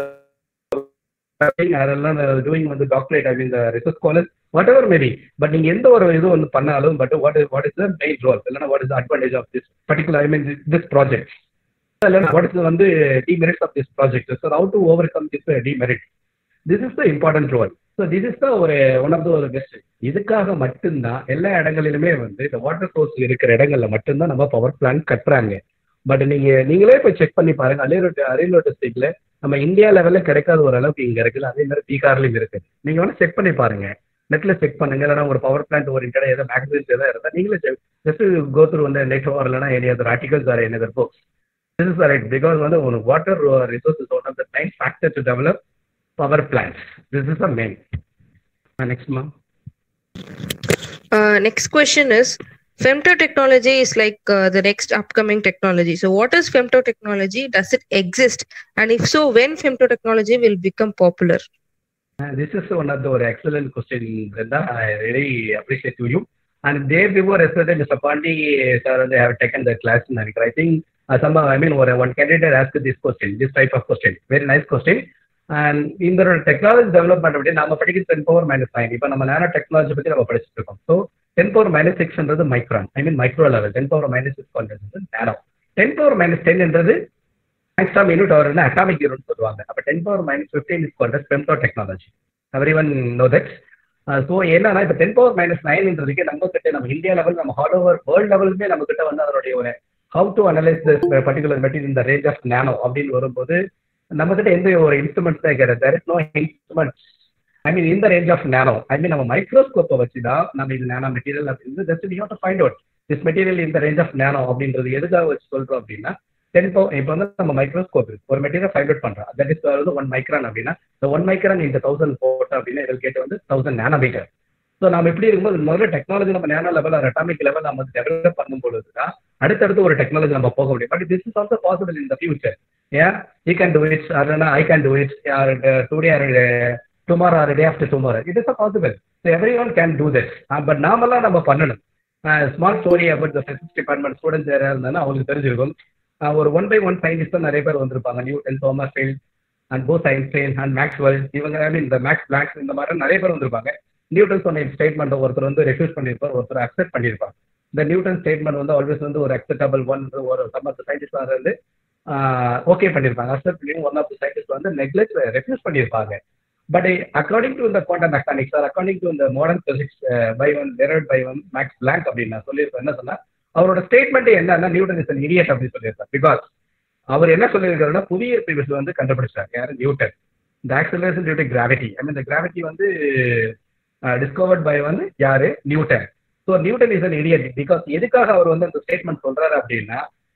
அதெல்லாம் டூயிங் வந்து doctorate I mean research college whatever maybe but நீங்க எந்த ஒரு இது வந்து பண்ணாலும் but what what is the main role இல்லைன்னா what is advantage of this particular I mean this project இல்லைன்னா வாட் இஸ் வந்து demerits of this project so how to overcome this demerit this is the important role so this is தான் ஒரு one of த ஒரு best இதுக்காக மட்டும்தான் எல்லா இடங்களிலுமே வந்து இந்த வாட்டர் சோர்ஸ் இருக்கிற இடங்கள்ல மட்டும்தான் நம்ம பவர் பிளான்ட் கட்டுறாங்க பட் நீங்க நீங்களே போய் செக் பண்ணி பாருங்க அரியலூர் அரியலூர் டிஸ்ட்ரிக்ட்ல நம்ம இந்தியா லெவல்ல கிடைக்காத ஒரு அளவுக்கு இங்க இருக்குல்ல அதே மாதிரி பீகார்லயும் இருக்கு நீங்க வேணா செக் பண்ணி பாருங்க நெட்ல செக் பண்ணுங்க இல்லைன்னா ஒரு பவர் பிளான்ட் ஒரு இன்டர் ஏதாவது மேகசின்ஸ் ஏதாவது இருந்தா நீங்களே ஜஸ்ட் கோத்ரூ வந்து நெட் ஓவர் இல்லைன்னா any other articles or any other books this is right because வந்து ஒரு water resource is one of the main factor to develop power plants. This is the main. Uh, next, ma'am. Uh, next question is femto technology is like uh, the next upcoming technology. So, what is femto technology? Does it exist? And if so, when femto technology will become popular? Uh, this is one of the excellent question, Brenda. I really appreciate to you. And day before yesterday, Mr. Pandi sir, they have taken the class. And I think uh, some, I mean, one candidate asked this question, this type of question. Very nice question. And இந்த technology development அப்படி நம்ம படிக்கிற ten power minus nine இப்போ நம்ம நேரோ technology பத்தி நம்ம படிச்சுட்டு இருக்கோம் ஸோ டென் பவர் மைனஸ் சிக்ஸ்ன்றது micron I mean micro level ten power minus six content nano ten power minus டென்ன்றது மேக்ஸாம் யூனிட் அவர் அட்டாமிக் யூனிட் சொல்லுவாங்க அப்போ ten power minus fifteen is called femto technology everyone know that so என்னன்னா இப்போ ten power minus நைன்ன்றதுக்கு நம்ம கிட்ட நம்ம இந்தியா லெவல் நம்ம ஆல் ஓவர் வேர்ல்ட் லெவலுமே நம்ம கிட்ட வந்து அதனுடைய ஒரு how to analyse this particular material இந்த ரேஞ்ச் ஆஃப் நேனோ அப்படின்னு வரும்போது நம்ம கிட்ட எந்த ஒரு இன்ஸ்ட்ருமெண்ட்ஸ் தான் கிடையாது there is no instruments I mean இந்த range of nano I mean நம்ம மைக்ரோஸ்கோப்பை வச்சு தான் நம்ம இது நேனோ மெட்டீரியல் அப்படின்னு just we have to find out this material இந்த ரேஞ்ச் ஆஃப் நேனோ அப்படின்றது எதுக்காக வச்சு சொல்றோம் அப்படின்னா டென் போ இப்போ வந்து நம்ம மைக்ரோஸ்கோப் இருக்கு ஒரு மெட்டீரியல் ஃபைண்ட் அவுட் பண்றோம் தட் இஸ் வந்து ஒன் மைக்ரான் அப்படின்னா இந்த ஒன் மைக்ரான் இந்த தௌசண்ட் போட்டோம் அப்படின்னா இதில் கேட்டு வந்து தௌசண்ட் நேனோமீட்டர் ஸோ நம்ம இப்படி இருக்கும்போது முதல்ல டெக்னாலஜி நம்ம நேனோ லெவல் அட்டாமிக் லெவல் நம்ம வந்து டெவலப் பண்ணும் பொழுது தான் அடுத்தடுத்து ஒரு டெக்னாலஜி நம்ம போக முடியும் but this is also possible in the future yeah he can do it or no, i can do it or uh, today or uh, tomorrow or day after tomorrow it is a possible so everyone can do this uh, but நாமெல்லாம் நம்ம பண்ணணும் small story about the physics department students யாராக இருந்தாலும் அவங்களுக்கு தெரிஞ்சிருக்கும் ஒரு one by one scientist தான் நிறைய பேர் வந்திருப்பாங்க Newton Thomas field and Bose Einstein and Maxwell இவங்க ஐ மீன் இந்த மேக்ஸ் பிளாக்ஸ் இந்த மாதிரி நிறைய பேர் வந்திருப்பாங்க நியூட்டன் சொன்ன ஸ்டேட்மெண்ட் ஒருத்தர் வந்து ரெஃப்யூஸ் பண்ணியிருப்பார் ஒருத்தர் அக்செப்ட் பண்ணியிருப்பார் இந்த நியூட்டன் ஸ்டேட்மெண்ட் வந்து ஆல்வேஸ் வந்து ஒரு அக்செப்டபிள் ஒன் ஒரு சம் ஆஃப் சயின்டிஸ்ட் வந்து ஓகே பண்ணியிருப்பாங்க அக்செப்ட் பண்ணி ஒன் ஆஃப் த சயின்டிஸ்ட் வந்து நெக்லெக்ட் ரெஃப்யூஸ் பண்ணியிருப்பாங்க பட் அக்கார்டிங் டு இந்த quantum mechanics or according to இந்த மாடர்ன் பிசிக்ஸ் பை ஒன் டெரட் பை ஒன் மேக்ஸ் பிளாங்க் அப்படின்னு நான் சொல்லியிருப்பேன் என்ன சொன்னா அவரோட ஸ்டேட்மெண்ட் என்னன்னா நியூட்டன் இஸ் இடியட் அப்படின்னு சொல்லியிருப்பார் பிகாஸ் அவர் என்ன சொல்லியிருக்காருன்னா புவிய ஈர்ப்பு வந்து கண்டுபிடிச்சார் யாரு நியூட்டன் இந்த acceleration due to gravity I mean இந்த கிராவிட்டி வந்து டிஸ்கவர்ட் பை வந்து யாரு Newton so Newton is an idiot because எதுக்காக அவர் வந்து அந்த ஸ்டேட்மெண்ட் சொல்றாரு அப்படின்னா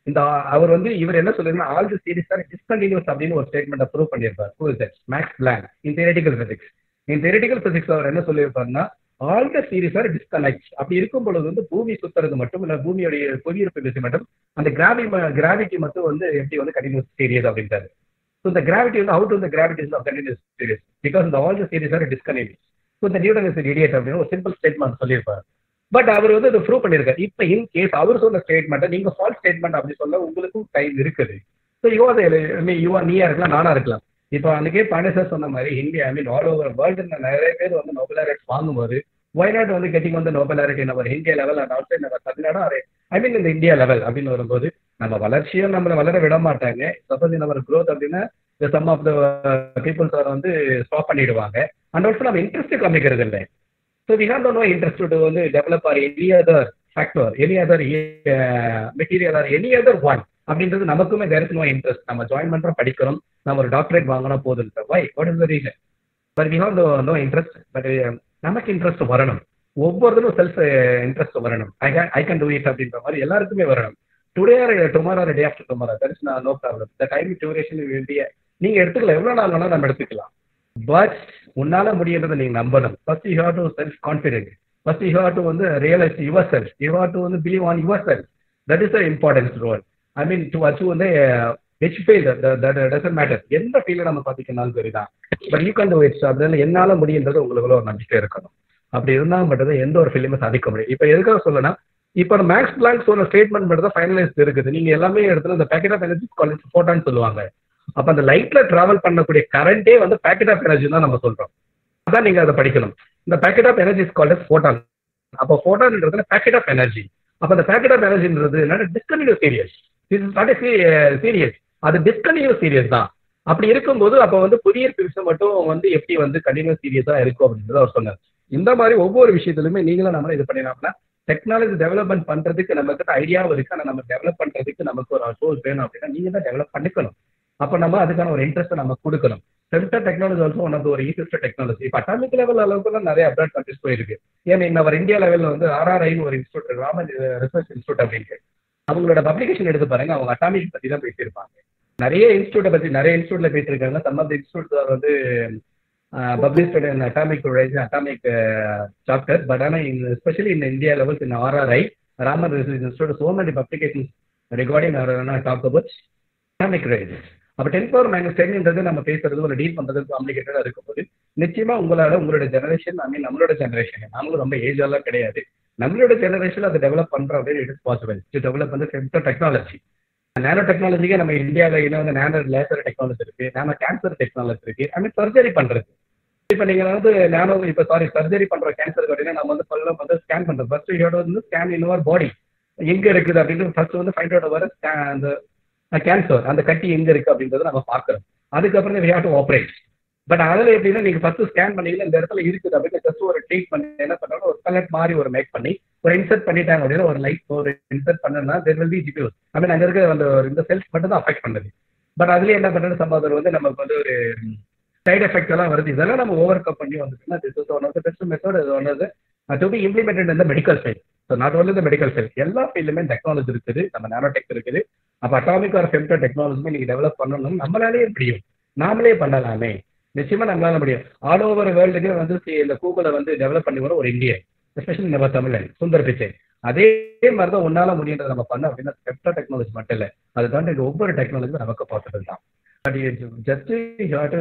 இந்த அவர் வந்து இவர் என்ன சொல்லுங்கன்னா all the series are discontinuous அப்படின்னு ஒரு ஸ்டேட்மெண்ட் ப்ரூவ் பண்ணியிருப்பார் who is that Max Planck in theoretical physics in theoretical physics அவர் என்ன சொல்லியிருப்பாருன்னா all the series are disconnect அப்படி இருக்கும் பொழுது வந்து பூமி சுத்துறது மட்டும் இல்ல பூமியுடைய புவியீர்ப்பு விசை மட்டும் அந்த கிராவி கிராவிட்டி மட்டும் வந்து எப்படி வந்து கண்டினியூஸ் சீரியஸ் அப்படின்றாரு ஸோ இந்த கிராவிட்டி வந்து out of the gravity of continuous serious because இந்த all the series are disconnect so இந்த நியூட்டன் இஸ் இடியட் அப்படின்னு ஒரு சிம்பிள் ஸ்டேட்மெண்ட் சொல்லியிருப்பாரு பட் அவர் வந்து அதை ப்ரூவ் பண்ணியிருக்காரு இப்போ இன் கேஸ் அவர் சொன்ன ஸ்டேட்மெண்ட்டை நீங்க ஃபால்ஸ் ஸ்டேட்மெண்ட் அப்படி சொல்ல உங்களுக்கும் டைம் இருக்குது ஸோ யுவா யுவா நீயா இருக்கலாம் நானா இருக்கலாம் இப்போ அன்னைக்கே பாண்டே சார் சொன்ன மாதிரி India I mean all over world நிறைய பேர் வந்து நோபல் ரைட்ஸ் வாங்கும்போது வயநாடு வந்து கெட்டிங் வந்து நோபல் ரைட் நம்ம India level and outside நம்ம தமிழ்நாடு ஐ மீன் இந்த இந்தியா லெவல் அப்படின்னு வரும்போது நம்ம வளர்ச்சியும் நம்மளை வளர விட மாட்டாங்க சப்போஸ் நம்ம க்ரோத் அப்படின்னா சம் ஆஃப் த பீப்புள்ஸ் வந்து ஸ்டாப் பண்ணிடுவாங்க அண்ட் ஆல்சோ நம்ம இன்ட்ரெஸ்ட் காமிக்கிறது இல்லை so we have no interest to வந்து develop or any other factor any other material or any other one அப்படின்றது நமக்குமே தேர் இஸ் நோ இன்ட்ரெஸ்ட் நம்ம ஜாயின் பண்றோம் படிக்கிறோம் நம்ம ஒரு டாக்டரேட் வாங்கினா போதும் why what is the reason but we have no interest but நமக்கு இன்ட்ரெஸ்ட் வரணும் ஒவ்வொருத்தரும் செல்ஃப் இன்ட்ரெஸ்ட் வரணும் I can I can do it அப்படின்ற மாதிரி எல்லாருக்குமே வரணும் today or tomorrow or day after tomorrow that is no problem the time duration வேண்டிய நீங்க எடுத்துக்கலாம் எவ்வளவு நாள் வேணாலும் நம்ம எடுத்துக்கலாம் பட் உன்னால முடியுன்றதை நீங்க நம்பணும் first you have to self confident first you have to வந்து realise yourself you have to வந்து believe on yourself that is the importance role I mean to achieve வந்து விச் ஃபீல்ட் டசன்ட் மேட்டர் எந்த field நம்ம பார்த்துக்கனாலும் சரிதான் but you can do it's அதனால என்னால முடியுன்றது உங்களுக்குள்ள ஒரு நம்பிக்கை இருக்கணும் அப்படி இருந்தால் மட்டும் எந்த ஒரு ஃபிலிமே சாதிக்க முடியும் இப்போ எதுக்காக சொல்லணும் இப்போ மேக்ஸ் பிளாங்க் சொன்ன ஸ்டேட்மெண்ட் மட்டும் தான் ஃபைனலைஸ் இருக்குது நீங்க எல்லாமே இடத்துல இந்த பேக்கெட் ஆஃப் எனர்ஜி காலேஜ் ஃபோட்டான்னு சொல்லுவாங்க அப்ப அந்த லைட்ல டிராவல் பண்ணக்கூடிய கரண்டே வந்து பேக்கெட் ஆஃப் எனர்ஜி தான் நம்ம சொல்றோம் அதான் நீங்க அதை படிக்கணும் இந்த packet of energy called photon அப்போ ஃபோட்டான்ன்றது பேக்கெட் ஆஃப் எனர்ஜி அப்ப அந்த பேக்கெட் ஆஃப் எனர்ஜின்றது என்னன்னா discontinue serious is not serious அது டிஸ்கன்டினியூ சீரியஸ் தான் அப்படி இருக்கும்போது அப்ப வந்து புதிய விஷயம் மட்டும் வந்து எப்படி வந்து கண்டினியூஸ் சீரியஸா இருக்கும் அப்படின்றது அவர் சொன்னார் இந்த மாதிரி ஒவ்வொரு விஷயத்திலுமே நீங்களும் நம்மள இது பண்ணினோம்னா டெக்னாலஜி டெவலப்மெண்ட் பண்றதுக்கு நம்ம கிட்ட ஐடியாவும் இருக்கு ஆனா நம்ம டெவலப் பண்றதுக்கு நமக்கு ஒரு சோர்ஸ் வேணும் அப்படின்னா நீங்க தான் டெவலப் பண்ணிக்கணும் அப்ப நம்ம அதுக்கான ஒரு இன்ட்ரெஸ்ட் நம்ம கொடுக்கணும் centre technology also one of ஒரு ஈஸியஸ்ட் டெக்னாலஜி இப்போ அட்டாமிக் லெவல் அளவுக்கு தான் நிறைய அப்ராட் கண்ட்ரிஸ் போயிருக்கு ஏன்னா நம்ம இந்தியா லெவலில் வந்து ஆர்ஆர்ஐன்னு ஒரு இன்ஸ்டியூட் ராமன் ரிசர்ச் இன்ஸ்டியூட் அப்படின்ட்டு அவங்களோட பப்ளிகேஷன் எடுத்து பாருங்க அவங்க அட்டாமிக் பத்தி தான் பேசியிருப்பாங்க நிறைய இன்ஸ்டியூட்டை பத்தி நிறைய இன்ஸ்டியூட்ல பேசியிருக்காங்க சம் ஆஃப் இன்ஸ்டியூட் வந்து published in atomic atomic chapter but ஆனால் especially in India levels in RRI Raman research institute so many publications regarding talk about atomic rise அப்ப டென் பவர் மைனஸ் டென்ன்றது நம்ம பேசுறது ஒரு டீல் பண்றது காம்ப்ளிகேட்டடா இருக்கும்போது நிச்சயமா உங்களால உங்களோட ஜெனரேஷன் ஐ மீன் நம்மளோட ஜெனரேஷன் நாமளும் ரொம்ப ஏஜ் எல்லாம் கிடையாது நம்மளோட ஜெனரேஷன் அதை டெவலப் பண்ற அப்படின்னு it is possible to develop வந்து ஃபெம்டோ டெக்னாலஜி நேனோ டெக்னாலஜிக்கே நம்ம இந்தியாவில் இன்னும் வந்து நேனோ லேசர் டெக்னாலஜி இருக்கு நேனோ கேன்சர் டெக்னாலஜி இருக்கு ஐ மீன் சர்ஜரி பண்றது இப்போ நீங்க வந்து நேனோ இப்போ சாரி சர்ஜரி பண்ற கேன்சர் அப்படின்னா நம்ம வந்து சொல்ல வந்து ஸ்கேன் பண்றோம் ஃபர்ஸ்ட் இதோட வந்து ஸ்கேன் இன் அவர் பாடி எங்க இருக்குது அப்படின்னு ஃபர்ஸ்ட் வந்து ஃபைண்ட் அவுட் வர அந்த கேன்சர் அந்த கட்டி எங்க இருக்கு அப்படின்றத நம்ம பாக்குறோம் அதுக்கப்புறம் we have to operate but அதில் எப்படின்னா நீங்க ஃபர்ஸ்ட் ஸ்கேன் பண்ணீங்கன்னா இந்த இடத்துல இருக்குது அப்படின்னு ஜஸ்ட் ஒரு ட்ரீட் பண்ணி என்ன பண்றாங்க ஒரு கலெக்ட் மாதிரி ஒரு மேக் பண்ணி ஒரு இன்சர்ட் பண்ணிட்டாங்க அப்படின்னா ஒரு லைட் ஒரு இன்சர்ட் பண்ணனா there will be GPUs I mean அங்க இருக்க அந்த ஒரு இந்த செல்ஸ் மட்டும் தான் அஃபெக்ட் பண்ணுது பட் அதுலயே என்ன பண்றது சம்பாதர் வந்து நமக்கு வந்து ஒரு சைடு எஃபெக்ட் எல்லாம் வருது இதெல்லாம் நம்ம ஓவர் கம் பண்ணி வந்துச்சுன்னா this is one of the best method இது one of to be implemented இந்த medical field so not only the medical field எல்லா ஃபீல்டுமே டெக்னாலஜி இருக்குது நம்ம நானோடெக் இருக்குது அப்போ அட்டாமிக் ஒரு ஃபெம்டோ டெக்னாலஜிமே நீங்க டெவலப் பண்ணணும் நம்மளாலே முடியும் நாமளே பண்ணலாமே நிச்சயமா நம்மளால முடியும் ஆல் ஓவர் வேர்ல்டுக்கே வந்து இந்த கூகுளை வந்து டெவலப் பண்ணி வர ஒரு இந்தியன் எஸ்பெஷலி நம்ம தமிழன் சுந்தர் பிச்சை அதே மாதிரி தான் உன்னால முடியுன்றதை நம்ம பண்ண அப்படின்னா ஃபெம்டோ டெக்னாலஜி மட்டும் இல்லை அது தாண்டி ஒவ்வொரு டெக்னாலஜியும் நமக்கு பாசிபிள் தான் but just you to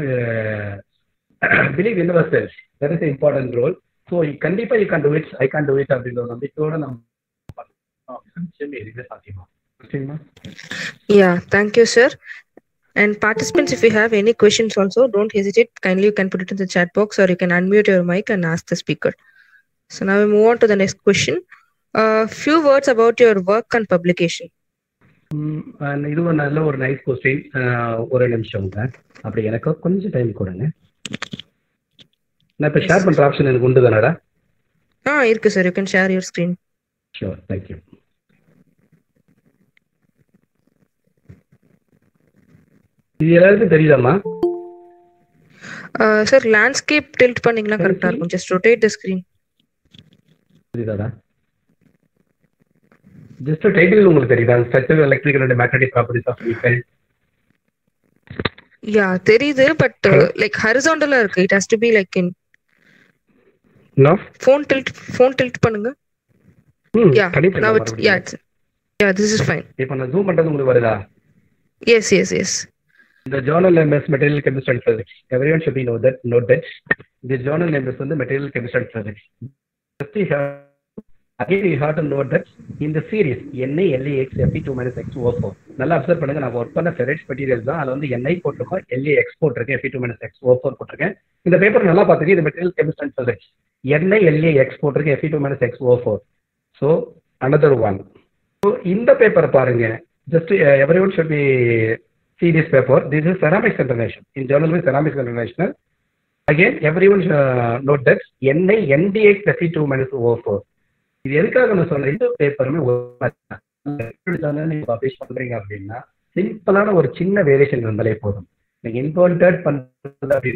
believe in yourself that is important role so கண்டிப்பா you can do it I can do it அப்படின்ற ஒரு நம்பிக்கையோட நம்ம நிச்சயம் எதுவுமே சாத்தியமா சரிங்களா Yeah, thank you, sir. And participants, if you have any questions also, don't hesitate. Kindly you can put it in the chat box or you can unmute your mic and ask the speaker. So now we move on to the next question. A uh, few words about your work and publication. இது ஒரு நல்ல ஒரு nice question ஒரு நிமிஷம்ங்க அப்படி எனக்கு கொஞ்சம் time கொடுங்க நான் இப்போ ஷேர் பண்ணுற ஆப்ஷன் எனக்கு உண்டு தானடா ஆ இருக்கு sir you can share your screen sure thank you இது எல்லாருக்கும் தெரியுதாம்மா சார் லேண்ட்ஸ்கேப் டில்ட் பண்ணீங்கன்னா கரெக்டா இருக்கும் ஜஸ்ட் ரொட்டேட் த ஸ்கிரீன் தெரியுதாடா ஜஸ்ட் டைட்டில் உங்களுக்கு தெரியுதா structure electrical and magnetic properties of vehicle yeah தெரியுது பட் லைக் ஹரிசாண்டலா இருக்கு it has to be like in no phone tilt phone tilt பண்ணுங்க ம் யா பண்ணிட்டு now it's yeah it's yeah this is fine இப்போ நான் ஜூம் பண்றது உங்களுக்கு வருதா yes yes yes The journal name is Material Chemistry and Physics. Everyone should be know that. Note that. The journal name is the Material Chemistry and Physics. Just you have, again, you have to note that in the series NaLaX Fe2 minus X2O4. நல்லா observe பண்ணுங்க நான் work பண்ண ஃபெரட்ஸ் material தான் அதில் வந்து NI போட்டிருக்கோம் LaX போட்டிருக்கேன் Fe2 minus X2O4 போட்டிருக்கேன் இந்த பேப்பர் நல்லா பார்த்துக்கு இது material chemistry and physics NI LaX போட்டிருக்கேன் Fe2 minus X2O4. So another one. So இந்த பேப்பர் பாருங்க just every one should be see this paper. This is Ceramics International. In journal with Ceramics International. Again, everyone uh, note that NI NDX Fe2 minus O4. இது எதுக்காக நான் சொல்றேன் ரெண்டு பேப்பருமே நீங்க publish பண்றீங்க அப்படின்னா சிம்பிளான ஒரு சின்ன வேரியேஷன் இருந்தாலே போதும் நீங்க இன்வால்டட் பண்றது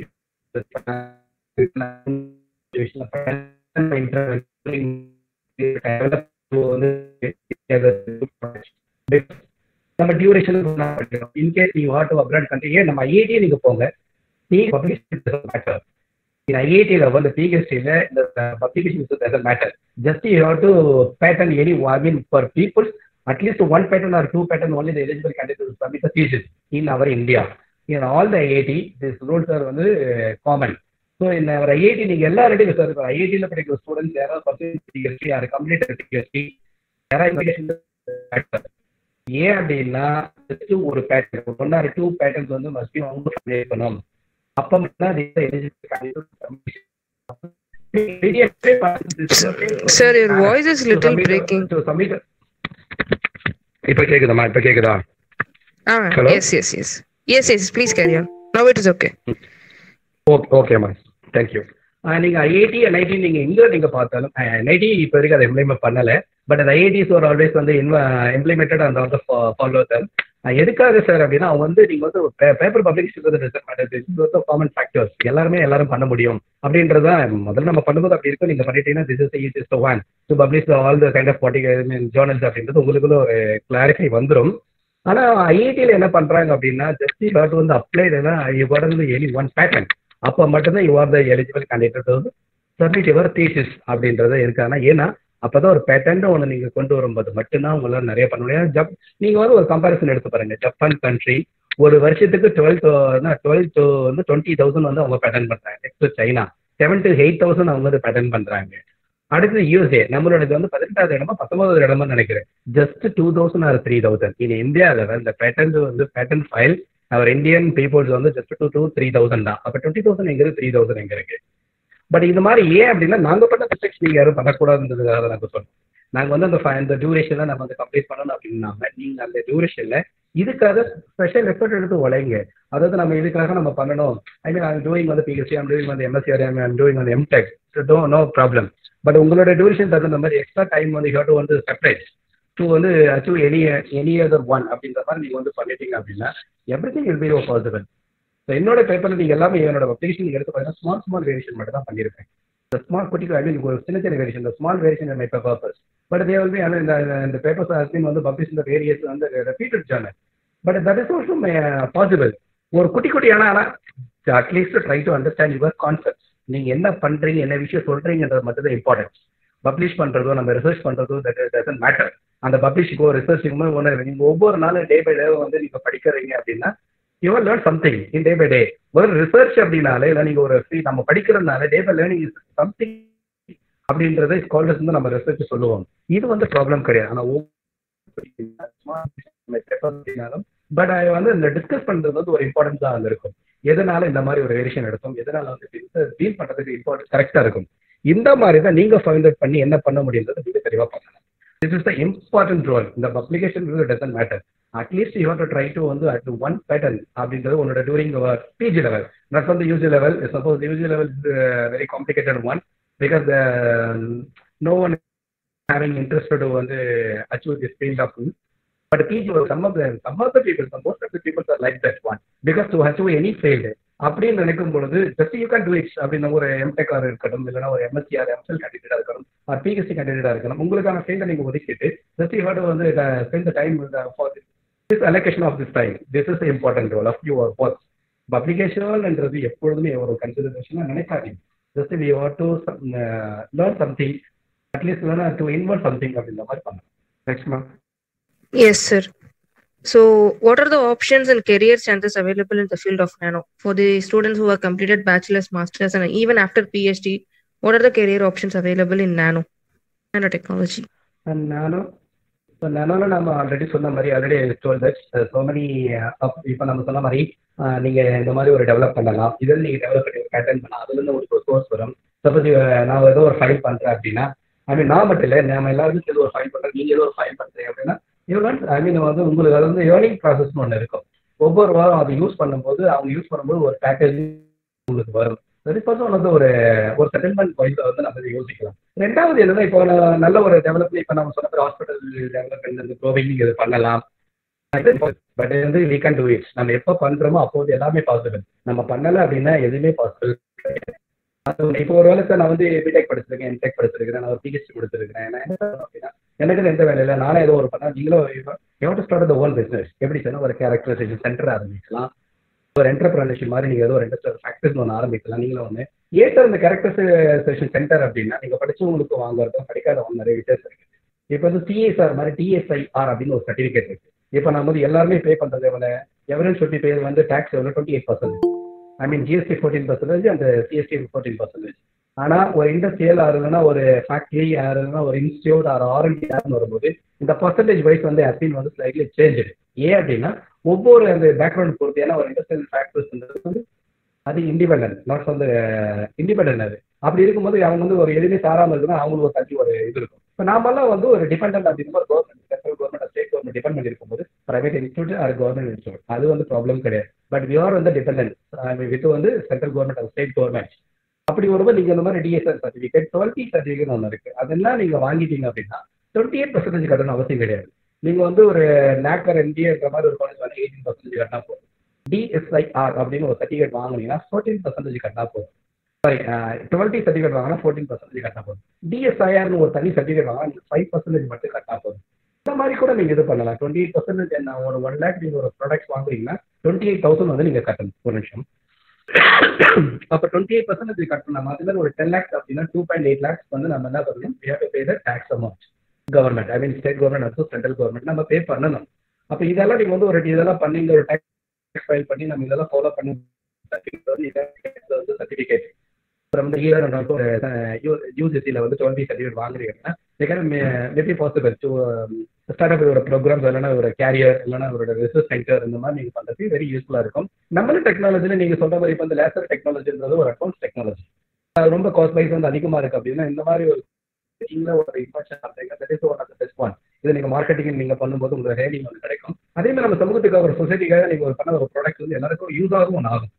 அப்படின்னு நம்ம டியூரேஷன் இன்கேஸ் நீ வாட் டு அப்ராட் கண்ட்ரி ஏன் நம்ம ஐஐடி நீங்க போங்க நீ publish matter in IIT level, the biggest is uh, the uh, publication is doesn't matter. Just you have to pattern any, I mean, for people, at least one pattern or two pattern only the eligible candidate will submit the thesis in our India. In all the IIT, these rules are வந்து common. So இந்த ஒரு IIT நீங்க எல்லா ready sir இப்போ ஐஐடியில் படிக்கிற students யாராவது percent DST யாரும் கம்ப்ளீட் டிஎஸ்டி யாராவது ஏன் அப்படின்னா ஜஸ்ட் ஒரு pattern one or two patterns வந்து மஸ்ட் அவங்க பண்ணிருக்கணும் அப்ப மட்டும் Sir, your voice is little breaking. இப்ப கேக்குதாமா இப்ப கேக்குதா Ah, Hello? yes, yes, yes. Yes, yes, please carry on. Now it is okay. Okay ஓகேம்மா தேங்க்யூ நீங்க ஐஐடி என்ஐடி நீங்க எங்க நீங்க பார்த்தாலும் என்ஐடி இப்ப வரைக்கும் அதை இம்ப்ளிமெண்ட் பண்ணல பட் அந்த ஐஐடிஸ் ஒரு ஆல்வேஸ் வந்து இம்ப்ளிமெண்டட் அந்த வந்து ஃபாலோ தர் எதுக்காக சார் அப்படின்னா அவங்க வந்து நீங்க வந்து பேப்பர் பப்ளிகேஷன் காமன் ஃபேக்டர்ஸ் எல்லாருமே எல்லாரும் பண்ண முடியும் அப்படின்றத முதல்ல நம்ம பண்ணும்போது அப்படி இருக்கும் நீங்க பண்ணிட்டீங்கன்னா this is is is one to publish all the kind of party journals அப்படின்றது உங்களுக்குள்ள ஒரு கிளாரிஃபை வந்துடும் ஆனா ஐஐடியில் என்ன பண்றாங்க அப்படின்னா ஜஸ்ட் யூ ஹாட் வந்து அப்ளை யூ காட் வந்து எனி ஒன் பேட்டர்ன் அப்போ மட்டும்தான் you are the eligible candidate வந்து சப்மிட் யுவர் தீசிஸ் அப்படின்றத இருக்காங்கன்னா ஏன்னா அப்பதான் ஒரு பேட்டர்ன் ஒன்று நீங்க கொண்டு வரும்போது மட்டும்தான் உங்களால நிறைய பண்ண முடியும் ஜப் நீங்க வந்து ஒரு கம்பேரிசன் எடுத்து பாருங்க ஜப்பான் கண்ட்ரி ஒரு வருஷத்துக்கு டுவெல் டுவெல் டு வந்து டுவெண்ட்டி தௌசண்ட் வந்து அவங்க பேட்டர்ன் பண்றாங்க next China seven to eight thousand அவங்க வந்து பேட்டர்ன் பண்றாங்க அடுத்து யூஎஸ்ஏ நம்மளோடது வந்து பதினெட்டாவது இடமா பத்தொன்பதாவது இடமா நினைக்கிறேன் just two thousand or three thousand in India level இந்த பேட்டர்ன் வந்து pattern file our Indian peoples வந்து just two two three thousand தான் அப்போ டுவெண்ட்டி தௌசண்ட் எங்க இருக்கு த்ரீ தௌசண்ட் எங்க இருக்கு பட் இது மாதிரி ஏன் அப்படின்னா நாங்க பண்ண மிஸ்டேக்ஸ் நீங்க யாரும் பண்ணக்கூடாதுன்றதுக்காக நாங்க சொன்னோம் நாங்க வந்து அந்த fi- அந்த டியூரேஷன்ல நம்ம வந்து கம்ப்ளீட் பண்ணணும் அப்படின்னாங்க நீங்க அந்த டியூரேஷன்ல இதுக்காக ஸ்பெஷல் எஃபர்ட் எடுத்து உழைங்க அதாவது நம்ம இதுக்காக நம்ம பண்ணணும் ஐ மீன் ஐம் டூயிங் வந்து பிஹெச்டி ஐம் டூயிங் வந்து எம்எஸ்சி ஐம் டூயிங் வந்து MTech though no problem but உங்களோட டியூரேஷன் தகுந்த மாதிரி எக்ஸ்ட்ரா டைம் வந்து ஹேட் வந்து செப்பரேட் டு வந்து achieve any any other one அப்படின்ற மாதிரி நீங்க வந்து பண்ணிட்டீங்க அப்படின்னா everything will be possible so என்னோட பேப்பர்ல நீங்க எல்லாமே என்னோட அப்ளிகேஷன் எடுத்து பார்த்தீங்கன்னா ஸ்மால் ஸ்மால் வேரியேஷன் மட்டும் தான் பண்ணியிருப்பேன் இந்த ஸ்மால் குட்டிக்கு ஐ மீன் ஒரு சின்ன சின்ன வேரியேஷன் இந்த small variation my purpose but they will be இந்த இந்த பேப்பர்ஸ் ஹஸ் பீன் வந்து பப்ளிஷ் இந்த வேரியஸ் வந்து repeated journal but that is also possible ஒரு குட்டி குட்டியான ஆனால் at least try to understand your concept நீங்க என்ன பண்றீங்க என்ன விஷயம் சொல்றீங்கன்றது மட்டும் தான் இம்பார்ட்டன்ட் பப்ளிஷ் பண்றதோ நம்ம ரிசர்ச் பண்றதோ தட் டசன்ட் மேட்டர் அந்த பப்ளிஷுக்கோ ரிசர்ச்சுக்குமே ஒன்று நீங்க ஒவ்வொரு நாளும் டே பை டே வந்து நீங்க படிக்கிறீங்க அப்படின்னா you learn something in day by day ஒரு ரிசர்ச் அப்படின்னாலே இல்லை நீங்க ஒரு free- நம்ம படிக்கிறதுனால day by learning is something அப்படின்றத ஸ்காலர்ஸ் வந்து நம்ம ரிசர்ச் சொல்லுவோம் இது வந்து ப்ராப்ளம் கிடையாது ஆனா ஒவ்வொரு பட் வந்து இந்த டிஸ்கஸ் பண்றது வந்து ஒரு இம்பார்ட்டன்ஸ் தான் இருக்கும் எதனால இந்த மாதிரி ஒரு வேரியேஷன் எடுத்தோம் எதனால வந்து டீல் பண்றதுக்கு இம்பார்ட்டன்ட் கரெக்டா இருக்கும் இந்த மாதிரி தான் நீங்க ஃபைண்ட் அவுட் பண்ணி என்ன பண்ண முடியுன்றது நீங்க தெளிவா பண்ணலாம் this is the important role இந்த publication doesn't matter at least you to try to வந்து அட் ஒன் பேட்டர்ன் அப்படின்றது உன்னோட டூரிங் பிஜி லெவல் நாட் வந்து UG level suppose UG level is very complicated one because no one having interested வந்து achieve this field of But people, some of them, some of the people, some most of the people are like that one. Because to achieve any field, அப்படின்னு நினைக்கும் பொழுது just you can do it's அப்படின்னு ஒரு எம்டெக்கார் இருக்கட்டும் இல்லைன்னா ஒரு எம்எஸ்சிஆர் ML கேண்டிடேட்டா இருக்கணும் R BSc கேண்டிடேட்டா இருக்கணும் உங்களுக்கான ஃபீல்டை நீங்க ஒதுக்கிட்டு ஜஸ்ட் யூ ஹேட் வந்து spend the time for this allocation of this time this is important role of your work பப்ளிகேஷன்ன்றது எப்பொழுதுமே ஒரு கன்சிடரேஷனாக நினைக்காதீங்க just we want to learn something at least learn to invert something அப்படின்ற மாதிரி பண்ணலாம் next ma'am Yes, sir. So, what are the options and career chances available in the field of nano for the students who have completed bachelor's, master's, and even after PhD? What are the career options available in nano nanotechnology? Nano இப்போ நானோல நம்ம already சொன்ன மாதிரி already told that so many இப்போ நம்ம சொன்ன மாதிரி அஹ், நீங்க இந்த மாதிரி ஒரு டெவலப் பண்ணலாம் இதில் நீங்க டெவலப் பண்ணி அட்டன் பண்ணலாம் அதுல இருந்து உங்களுக்கு ஒரு கோர்ஸ் வரும் சப்போஸ் நான் ஏதோ ஒரு ஃபைல் பண்றேன் அப்படின்னா ஐ மீன் நான் மட்டும் இல்லை நம்ம எல்லாருமே சேர்ந்து ஒரு ஃபைல் பண்றோம் நீங்க ஏதோ ஒரு ஃபைல் பண்றீங்க அப்படின்னா இவ்வளோ ஐ மீன் வந்து உங்களுக்கு அது வந்து ஏர்னிங் ப்ராசஸ்னு ஒன்று இருக்கும் ஒவ்வொரு வாரம் அதை யூஸ் பண்ணும்போது அவங்க யூஸ் பண்ணும்போது ஒரு பேக்கேஜ் உங்களுக்கு வரும் ரிப்போர்ட் வந்து ஒரு ஒரு செட்டில்மெண்ட் வைஸ் வந்து நம்ம இதை யோசிக்கலாம் ரெண்டாவது என்னன்னா இப்போ நான் நல்ல ஒரு டெவலப்மெண்ட் இப்போ நம்ம சொன்ன ஹாஸ்பிட்டல் டெவலப்மெண்ட் வந்து க்ரோவிங் இது பண்ணலாம் பட் வந்து வி கேன் டூ இட் நம்ம எப்போ பண்றோமோ அப்போது எல்லாமே பாசிபிள் நம்ம பண்ணல அப்படின்னா எதுவுமே பாசிபிள் இப்போ ஒரு வேலை சார் நான் வந்து பிடெக் படிச்சிருக்கேன் எம்டெக் படிச்சிருக்கிறேன் நான் ஒரு பிஹெச்டி கொடுத்துருக்கேன் நான் என்ன சொல்றேன் அப்படின்னா எனக்கு எந்த வேலை இல்லை நானே ஏதோ ஒரு பண்ணா நீங்களும் எவ்வளோ ஸ்டார்ட் த ஓன் பிஸ்னஸ் எப்படி சொன்னா ஒரு கேரக்டரைசேஷன் சென்டர் ஆரம்பிக்கலாம் ஒரு என்டர்பிரனர்ஷிப் மாதிரி நீங்க ஏதோ ஒரு இண்டஸ்ட்ரியல் ஃபேக்டரிஸ் ஒன்று ஆரம்பிக்கலாம் நீங்களும் ஒன்று ஏற்ற இந்த கேரக்டரைசேஷன் சென்டர் அப்படின்னா நீங்க படிச்சவங்களுக்கு வாங்குறதும் படிக்காதவங்க நிறைய வித்தியாசம் இருக்கு இப்போ வந்து டிஎஸ்ஆர் மாதிரி டிஎஸ்ஐஆர் அப்படின்னு ஒரு சர்டிஃபிகேட் இருக்கு இப்போ நம்ம வந்து எல்லாருமே பே பண்றது எவ்வளோ எவரேஜ் சொல்லி பே வந்து டேக்ஸ் எவ்வளோ twenty eight percent I mean GST fourteen percentage அந்த சிஎஸ்டி ஃபோர்டீன் பர்சன்டேஜ் ஆனா ஒரு இண்டஸ்ட்ரியல் ஆறுனா ஒரு ஃபேக்டரி ஆறுனா ஒரு இன்ஸ்டியூட் ஆர் ஆர்என்டி ஆர்னு வரும்போது இந்த பர்சன்டேஜ் வைஸ் வந்து அப்பின் வந்து ஸ்லைட்லி சேஞ்ச் ஏன் அப்படின்னா ஒவ்வொரு அந்த பேக்ரவுண்ட் பொறுத்து ஏன்னா ஒரு இண்டஸ்ட்ரியல் ஃபேக்டரிஸ் வந்து அது இண்டிபெண்டன்ட் நாட் வந்து இண்டிபெண்டன்ட் அது அப்படி இருக்கும்போது அவங்க வந்து ஒரு எதுவுமே சாராம இருக்குன்னா அவங்களுக்கு ஒரு தள்ளி ஒரு இது இருக்கும் இப்போ நாமெல்லாம் வந்து ஒரு டிபெண்டன்ட் அப்படிங்கிற ஒரு government central government state government depend பண்ணிருக்கும் போது private institute or government institute அது வந்து ப்ராப்ளம் கிடையாது பட் வி ஆர் வந்து டிபெண்டன்ட் வித் வந்து சென்ட்ரல் கவர்மெண்ட் அது ஸ்டேட் கவர்மெண்ட் அப்படி வரும்போது நீங்க இந்த மாதிரி டிஎஸ்ஆர் சர்டிஃபிகேட் டுவெல்டி சர்டிஃபிகேட் ஒன்று இருக்கு அதெல்லாம் நீங்க வாங்கிட்டீங்க அப்படின்னா டுவெண்ட்டி எயிட் பர்சன்டேஜ் கட்டணும் அவசியம் கிடையாது நீங்க வந்து ஒரு நாக்கர் என்டிஏன்ற மாதிரி ஒரு காலேஜ் வந்து எயிட்டீன் பர்சன்டேஜ் கட்டினா போதும் டிஎஸ்ஐஆர் அப்படின்னு ஒரு சர்டிஃபிகேட் வாங்குனீங்கன்னா ஃபோர்டீன் பர்சன்டேஜ் கட்டினா போதும் சாரி டுவெண்ட்டி சர்டிஃபிகேட் வாங்கினா ஃபோர்டீன் பர்சன்டேஜ் கட்டினா போதும் டிஎஸ்ஐஆர்னு ஒரு தனி சர்டிஃபிகேட் வாங்கினா நீங்க ஃபைவ் பர்சன்டேஜ் மட்டும் கட்டினா போதும் இந்த மாதிரி கூட நீங்க இது பண்ணலாம் டுவெண்ட்டி எயிட் பர்சன்டேஜ் என்ன ஒரு ஒன் லேக் நீங்க ஒரு ப்ராடக்ட் வாங்குறீங்கன்னா டுவெண்ட்டி எயிட் தௌசண்ட் வந்து நீங்க கட்டணும் ஒரு நிமிஷம் அப்ப டுவெண்ட்டி எயிட் பர்சன்டேஜ் கட்டணும் அது மாதிரி ஒரு டென் லேக்ஸ் அப்படின்னா டூ பாயிண்ட் எயிட் லேக்ஸ் வந்து நம்ம என்ன பண்ணணும் we have to pay the tax amount government I mean state government also central government நம்ம பே பண்ணணும் அப்ப இதெல்லாம் நீங்க வந்து ஒரு இதெல்லாம் பண்ணி இந்த ஒரு டேக்ஸ் ஃபைல் பண்ணி நம்ம இதெல்லாம் ஃபாலோ பண்ணி சர்டிஃபிகேட் அப்புறம் வந்து இயர் யூஜிசியில் வந்து டுவெண்ட்டி சர்டிஃபிகேட் வாங்குறீங்கன்னா maybe possible to start up ஒரு ப்ரோக்ராம்ஸ் இல்லைன்னா ஒரு கேரியர் இல்லைன்னா ஒரு ரிசர்ச் சென்டர் இந்த மாதிரி நீங்க பண்றது வெரி யூஸ்ஃபுல்லா இருக்கும் நம்மளும் டெக்னாலஜில நீங்க சொல்ற மாதிரி இப்போ இந்த லேசர் டெக்னாலஜின்றது ஒரு அட்வான்ஸ் டெக்னாலஜி ரொம்ப காஸ்ட் வைஸ் வந்து அதிகமா இருக்கு அப்படின்னா இந்த மாதிரி ஒரு நீங்களே ஒரு இன்வெஸ்ட் பண்றீங்க that is one of the best one இது நீங்க மார்க்கெட்டிங் நீங்க பண்ணும்போது உங்களுக்கு ரேடிங் வந்து கிடைக்கும் அதே மாதிரி நம்ம சமூகத்துக்காக ஒரு சொசைட்டிக்காக நீங்க ஒரு பண்ண ஒரு ப்ராடக்ட் வந்து எல்லாருக்கும் யூஸ் ஆகும் ஒன்று ஆகும்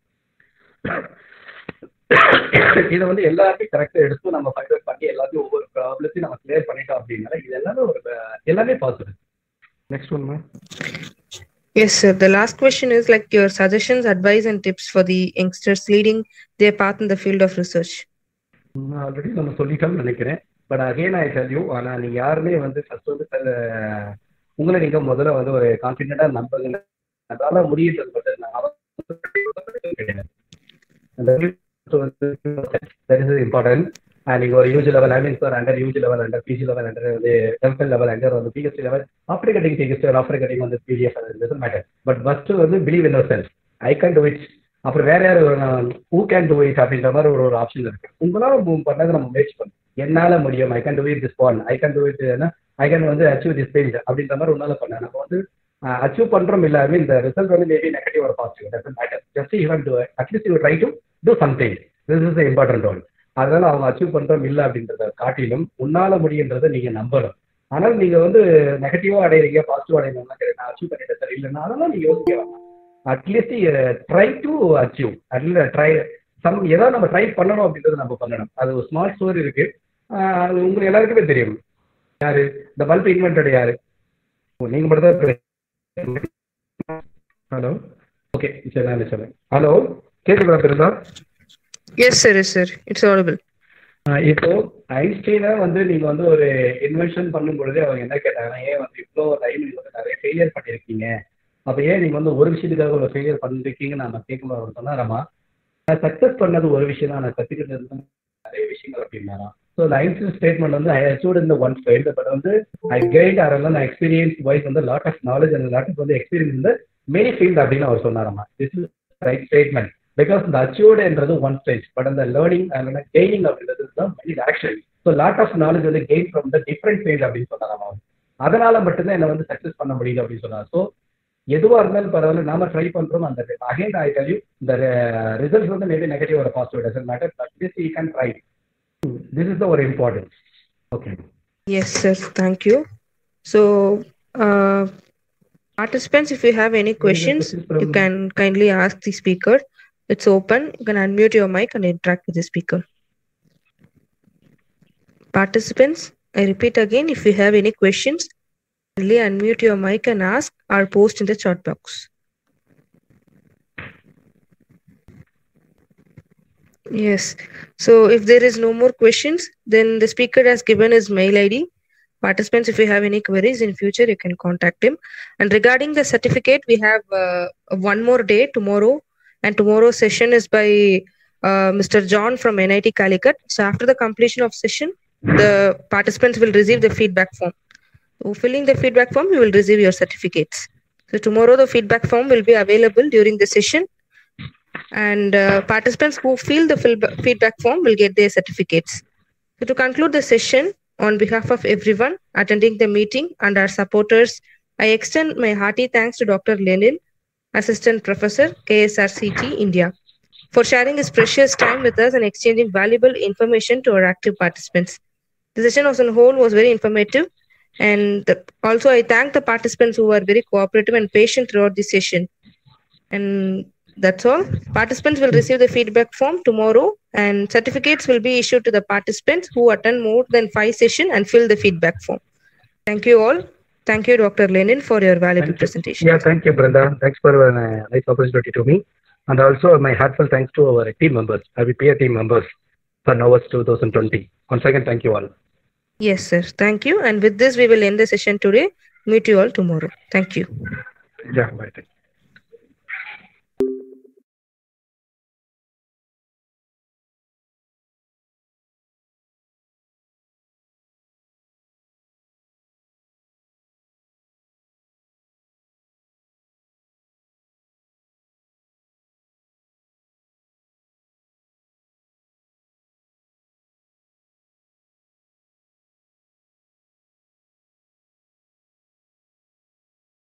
இதை வந்து எல்லாருமே கரெக்டாக எடுத்து நம்ம ஃபைண்ட் அவுட் பண்ணி எல்லாத்தையும் ஒவ்வொரு ப்ராப்ளத்தையும் நம்ம கிளியர் பண்ணிட்டோம் அப்படின்னால இது எல்லாமே ஒரு எல்லாமே possible next one ma'am Yes, sir. The last question is like your suggestions, advice, and tips for the youngsters leading their path in the field of research. Already நம்ம சொல்லிட்டோம்னு நினைக்கிறேன் but again I tell you ஆனா நீங்க யாருமே வந்து first வந்து அஹ், உங்களை நீங்க முதல்ல வந்து ஒரு கான்பிடண்டா நம்புங்க அதால முடியுன்றது மட்டும் நான் அவசரப்பட்டு கிடையாது தட் இஸ் இம்பார்ட்டன்ட் நீங்க ஒரு UG level I mean sir under UG level under PG level under வந்து எம்எல் லெவல் அண்டர் வந்து PhD level after cutting texture after cutting வந்து பிடிஎஃப் மேட்டர் பட் ஃபர்ஸ்ட் வந்து believe in yourself I can do it அப்புறம் வேற யாரு who can do it அப்படின்ற மாதிரி ஒரு ஒரு ஆப்ஷன் இருக்கு உங்களால மு- பண்ணதை நம்ம முயற்சி பண்ணணும் என்னால முடியும் I can do it this one I can do it I can வந்து அச்சீவ் திஸ் பேஜ் அப்படின்ற மாதிரி உன்னால பண்ண நம்ம வந்து அச்சீவ் பண்றோம் இல்ல ஐ மீன் இந்த ரிசல்ட் வந்து மேபி நெகட்டிவ் ஒரு positive doesn't matter just you have to at least you try to do something this is important one அதனால அவங்க அச்சீவ் பண்றோம் இல்ல அப்படின்றத காட்டிலும் உன்னால முடியுன்றதை நீங்க நம்பணும் ஆனால் நீங்க வந்து நெகட்டிவா அடையிறீங்க பாசிட்டிவ் அடையணும்னா சரி, நான் அச்சீவ் பண்ணிட்டேன் சார் இல்லைன்னா அதெல்லாம் நீங்க யோசிக்க வேணாம் அட்லீஸ்ட் ட்ரை டு அச்சீவ் அட்ல ட்ரை சம் ஏதாவது நம்ம ட்ரை பண்ணணும் அப்படின்றத நம்ம பண்ணணும் அது ஒரு ஸ்மார்ட் ஸ்டோரி இருக்கு ஆஹ் அது உங்களுக்கு எல்லாருக்குமே தெரியும் யாரு இந்த பல்ப் இன்வென்டட் யாரு ஓ, நீங்க மட்டும் தான் ஹலோ ஓகே சரி நான் சொல்லுங்க ஹலோ கேட்டுக்கிறோம் பெருந்தா Yes, sir. Yes, sir. It's audible. ஆஹ் இப்போ ஐன்ஸ்டீனை வந்து நீங்க வந்து ஒரு இன்வென்ஷன் பண்ணும் பொழுது அவங்க என்ன கேட்டாங்கன்னா ஏன் வந்து இவ்வளோ டைம் நீங்க வந்து நிறைய ஃபெயிலியர் பண்ணியிருக்கீங்க அப்போ ஏன் நீங்க வந்து ஒரு விஷயத்துக்காக ஒரு ஃபெயிலியர் பண்ணிருக்கீங்கன்னு நம்ம கேட்கும்போது அவர் சொன்னாராமா நான் சக்ஸஸ் பண்ணது ஒரு விஷயம் தான் நான் கற்றுக்கிட்டது வந்து நிறைய விஷயங்கள் அப்படின்னாராம் ஸோ இந்த ஐன்ஸ்டீன் ஸ்டேட்மெண்ட் வந்து ஐ அச்சூட் இந்த ஒன் ஃபைல் பட் வந்து ஐ கைட் ஆர் நான் எக்ஸ்பீரியன்ஸ் வைஸ் வந்து lot of knowledge and lot of வந்து எக்ஸ்பீரியன்ஸ் வந்து மெனி ஃபீல்ட் அப்படின்னு அவர் சொன்னாராமா this is right statement because இந்த அச்சீவ்டுன்றது ஒன் ஸ்டேஜ் பட் அந்த லேர்னிங் அந்த கெய்னிங் அப்படின்றது தான் many direction so lot of knowledge வந்து gain from the different field அப்படின்னு சொன்னாராம் அவர் அதனால மட்டும்தான் என்ன வந்து சக்ஸஸ் பண்ண முடியுது அப்படின்னு சொன்னார் ஸோ எதுவாக இருந்தாலும் பரவாயில்ல நாம ட்ரை பண்றோம் அந்த அகைன் ஐ டெல் யூ இந்த ரிசல்ட்ஸ் வந்து மேபி நெகட்டிவ் ஒரு positive doesn't matter but this you can try this is the ஒரு important okay Yes, sir. Thank you. So, uh, participants, if you have any questions, you can kindly ask the speaker. It's open. You can unmute your mic and interact with the speaker. Participants, I repeat again, if you have any questions, kindly unmute your mic and ask or post in the chat box. Yes. So if there is no more questions, then the speaker has given his mail ID. Participants, if you have any queries in future, you can contact him. And regarding the certificate, we have uh, one more day tomorrow, and tomorrow's session is by uh, Mr. John from NIT Calicut. So after the completion of session, the participants will receive the feedback form. So filling the feedback form, you will receive your certificates. So tomorrow, the feedback form will be available during the session and uh, participants who fill the feedba- feedback form will get their certificates. So to conclude the session, on behalf of everyone attending the meeting and our supporters, I extend my hearty thanks to Dr. Lenin, Assistant Professor, KSRCT, India, for sharing his precious time with us and exchanging valuable information to our active participants. The session as a whole was very informative, and the- also I thank the participants who were very cooperative and patient throughout the session. And that's all. Participants will receive the feedback form tomorrow, and certificates will be issued to the participants who attend more than five sessions and fill the feedback form. Thank you all. Thank you, Dr. Lenin, for your valuable Thank you. presentation. Yeah, thank you, Brenda. Thanks for a nice opportunity to me. And also my heartfelt thanks to our team members, our peer team members for Novus 2020. Once again, thank you all. Yes, sir. Thank you. And with this, we will end the session today. Meet you all tomorrow. Thank you. Yeah, bye.